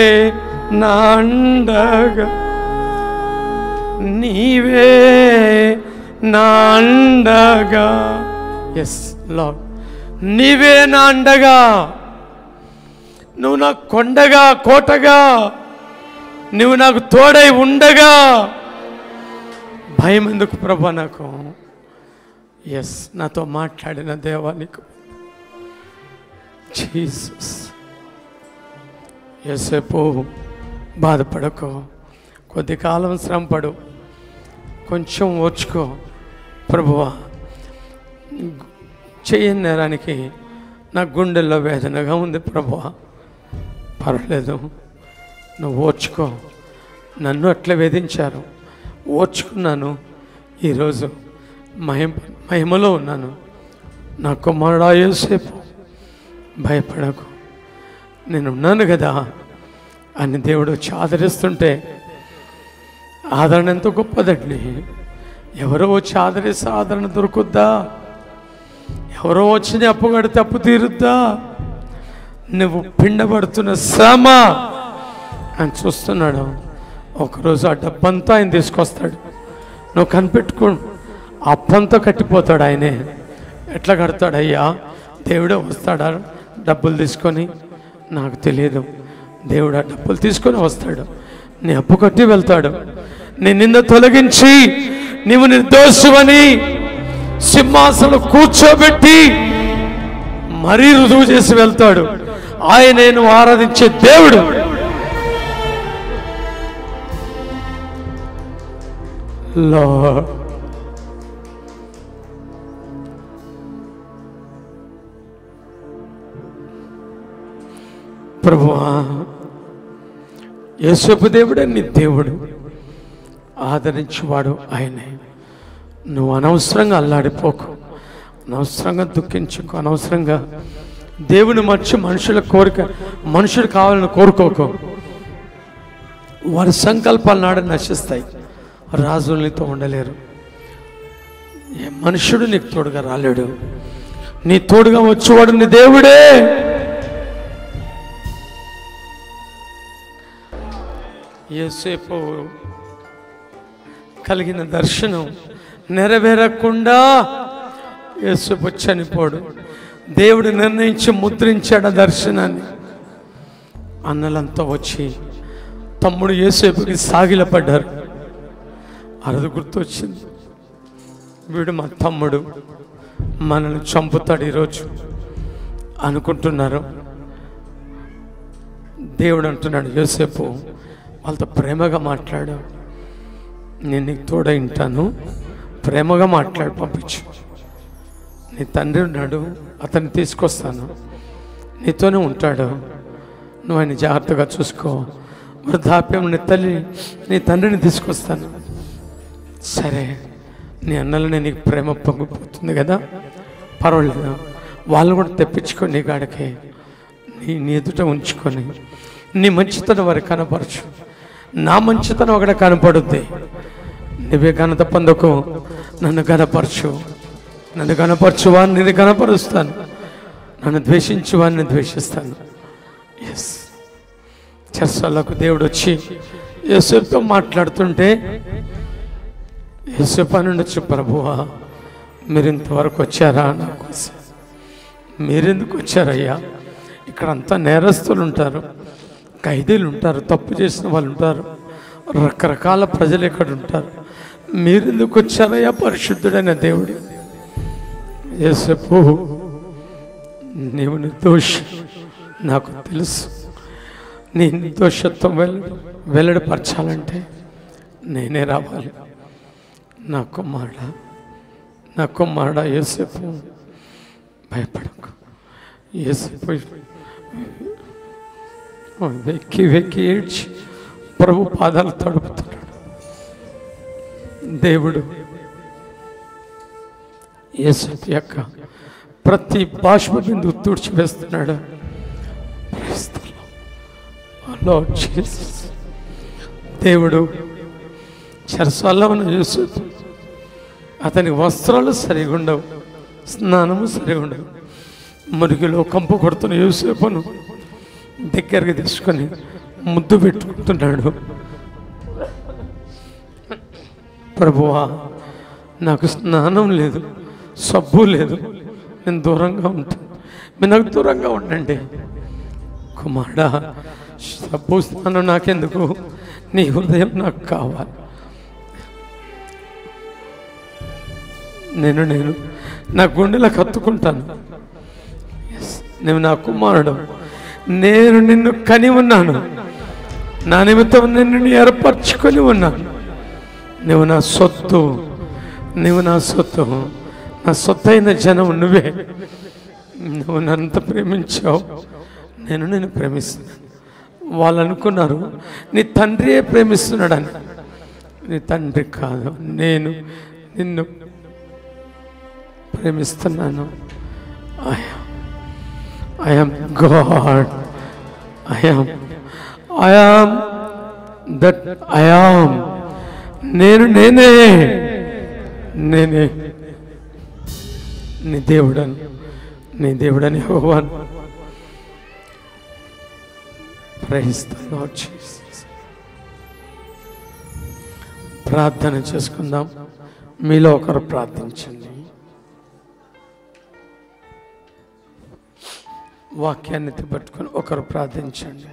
నాండగా నీవే నాండగా ఎస్ లాడ్ నీవే నా అండగా నువ్వు నా కొండగా కోటగా నువ్వు నాకు తోడై ఉండగా భయం ఎందుకు ప్రభా నాకు ఎస్ నాతో మాట్లాడిన దేవానికి జీసస్ ఎసేపు బాధపడకు కొద్ది కాలం శ్రమపడు కొంచెం ఓర్చుకో ప్రభువా చేయని నేరానికి నా గుండెల్లో వేదనగా ఉంది ప్రభువా పర్వాలేదు నువ్వు ఓర్చుకో నన్ను అట్లా వేధించారు ఓర్చుకున్నాను ఈరోజు మహిమ మహిమలో ఉన్నాను నా కుమారుడా యోసేపు భయపడకు నేను ఉన్నాను కదా అని దేవుడు వచ్చి ఆదరిస్తుంటే ఆదరణ ఎంతో గొప్పదండి ఎవరో వచ్చి ఆదరిస్తే ఆదరణ దొరుకుద్దా ఎవరో వచ్చి నీ అప్పు కడితే అప్పు తీరుద్దా నువ్వు పిండబడుతున్న శ్రమ అని చూస్తున్నాడు ఒకరోజు ఆ డబ్బంతా ఆయన తీసుకొస్తాడు నువ్వు కనిపెట్టుకో ఆ అప్పంతా కట్టిపోతాడు ఆయనే ఎట్లా కడతాడు అయ్యా దేవుడే వస్తాడా డబ్బులు తీసుకొని నాకు తెలియదు దేవుడు ఆ డబ్బులు తీసుకొని వస్తాడు నీ అప్పు కట్టి వెళ్తాడు నీ నింద తొలగించి నీవు నిర్దోషమని సింహాసనం కూర్చోబెట్టి మరీ రుజువు చేసి వెళ్తాడు ఆయన నేను ఆరాధించే దేవుడు Lord. ప్రభువా యేసపు దేవుడే నీ దేవుడు ఆదరించేవాడు ఆయనే నువ్వు అనవసరంగా అల్లాడిపోకు అనవసరంగా దుఃఖించుకో అనవసరంగా దేవుని మర్చి మనుషుల కోరిక మనుషులు కావాలని కోరుకోకు వారి సంకల్పాలు నాడు నశిస్తాయి రాజులు నీతో ఉండలేరు ఏ మనుషుడు నీకు తోడుగా రాలేడు నీ తోడుగా వచ్చేవాడు నీ దేవుడే ఏసేపు కలిగిన దర్శనం నెరవేరకుండా యేసుపు చనిపోడు దేవుడు నిర్ణయించి ముద్రించాడు ఆ దర్శనాన్ని అన్నలంతా వచ్చి తమ్ముడు యేసేపుకి సాగిలపడ్డారు అరదు గుర్తొచ్చింది వీడు మా తమ్ముడు మనల్ని చంపుతాడు ఈరోజు అనుకుంటున్నారు దేవుడు అంటున్నాడు యోసేపు వాళ్ళతో ప్రేమగా మాట్లాడు నేను నీకు తోడై ఉంటాను ప్రేమగా మాట్లాడి పంపించు నీ తండ్రి ఉన్నాడు అతన్ని తీసుకొస్తాను నీతోనే ఉంటాడు నువ్వు ఆయన జాగ్రత్తగా చూసుకో వృద్ధాప్యం నీ తల్లి నీ తండ్రిని తీసుకొస్తాను సరే నీ అన్నలనే నీకు ప్రేమ పొంగిపోతుంది కదా పర్వాలేదు వాళ్ళు కూడా తెప్పించుకొని నీ కాడికి నీ నీ ఎదుట ఉంచుకొని నీ మంచితనం వారికి కనపరచు నా మంచితనం ఒకటి కనపడుద్ది నువ్వే ఘనత పొందకు నన్ను కనపరచు నన్ను కనపరచు వారిని నేను కనపరుస్తాను నన్ను ద్వేషించు వారిని ద్వేషిస్తాను ఎస్ చర్చలకు దేవుడు వచ్చి యేసుతో మాట్లాడుతుంటే యేసుప నుండి వచ్చి ప్రభువా మీరు ఇంతవరకు వచ్చారా నా కోసం మీరెందుకు వచ్చారయ్యా ఇక్కడ అంతా నేరస్తులు ఉంటారు ఖైదీలు ఉంటారు తప్పు చేసిన వాళ్ళు ఉంటారు రకరకాల ప్రజలు ఇక్కడ ఉంటారు మీరెందుకు వచ్చారయ్యా పరిశుద్ధుడైన దేవుడు యేసపు నీవు నిర్దోషి నాకు తెలుసు నీ నిర్దోషత్వం వెల్ల వెల్లడిపరచాలంటే నేనే రావాలి నా కుమారుడ నా కుమారుడ యేసేపు భయపడకు యేసేపు వెక్కి వెక్కి ఏడ్చి ప్రభు పాదాలు తడుపుతున్నాడు దేవుడు యేసేపు యొక్క ప్రతి బాష్ప బిందు తుడిచివేస్తున్నాడు Praise the Lord. Oh Lord Jesus. దేవుడు చెరసాల్లో ఉన్న యూసుఫ్ అతనికి వస్త్రాలు సరిగా ఉండవు స్నానము సరిగా ఉండవు మురికిలో కంపు కొడుతున్న యూసేపును దగ్గరికి తీసుకొని ముద్దు పెట్టుకుంటున్నాడు ప్రభువా నాకు స్నానం లేదు సబ్బు లేదు నేను దూరంగా ఉంటాను మీరు నాకు దూరంగా ఉండండి కుమారుడా సబ్బు స్నానం నాకెందుకు నీ హృదయం నాకు కావాలి నేను నేను నా గుండెలో కత్తుకుంటాను Yes, నువ్వు నా కుమారుడు నేను నిన్ను కని ఉన్నాను నా నిమిత్తం నిన్ను ఏర్పరచుకొని ఉన్నాను నువ్వు నా సొత్తు నువ్వు నా సొత్తు నా సొత్తు అయిన జనం నువ్వే నువ్వు నన్నంత ప్రేమించావు నేను నిన్ను ప్రేమిస్తున్నాను వాళ్ళు అనుకున్నారు నీ తండ్రియే ప్రేమిస్తున్నాడని నీ తండ్రి కాదు నేను నిన్ను ప్రేమిస్తున్నాను I am God I am I am that I am నేను నేనే నేనే నీ దేవుడను నీ దేవుడని భగవాన్ ప్రైజ్ ద లార్డ్ జీసస్ ప్రార్థన చేసుకుందాం మీలో ఒకరు ప్రార్థించండి వాక్యాన్ని పట్టుకొని ఒకరు ప్రార్థించండి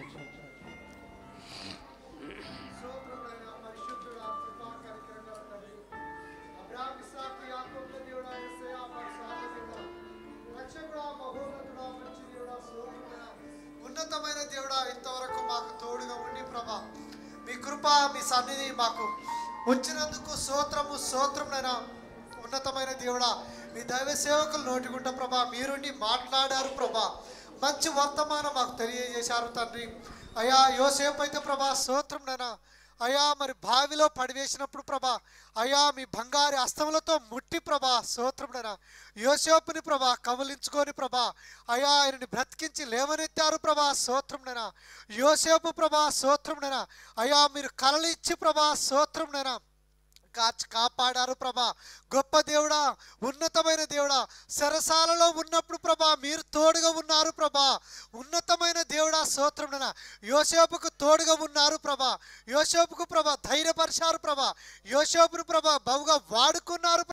ఉన్నతమైన దేవుడా ఇంతవరకు మాకు తోడుగా ఉండి ప్రభా మీ కృప మీ సన్నిధి మాకు ఉంచినందుకు స్తోత్రము స్తోత్రంనైనా ఉన్నతమైన దేవుడా మీ దైవ సేవకులు నోటికుంట ప్రభా మీరుండి మాట్లాడారు ప్రభా మంచి వర్తమానం మాకు తెలియజేశారు తండ్రి అయా యోసేపు అయితే ప్రభా స్తోత్రంనైనా అయా మరి బావిలో పడివేసినప్పుడు ప్రభా అయా మీ బంగారు హస్తములతో ముట్టి ప్రభా స్తోత్రముడన యోసేపుని ప్రభా కవలించుకొని ప్రభా అయా ఆయనని బ్రతికించి లేవనెత్తారు ప్రభా స్తోత్రముడన యోసేపు ప్రభా స్తోత్రముడన అయా మీరు కలలిచ్చి ప్రభా స్తోత్రముడన కాచి కాపాడారు ప్రభా గొప్ప దేవుడా ఉన్నతమైన దేవుడా సరసాలలో ఉన్నప్పుడు ప్రభా మీరు తోడుగా ఉన్నారు ప్రభా ఉన్నతమైన దేవుడా స్తోత్రమున యోసేపుకు తోడుగా ఉన్నారు ప్రభా యోసేపుకు ప్రభా ధైర్యపరిచారు ప్రభా యోసేపును ప్రభా బహుగా వాడుకున్నారు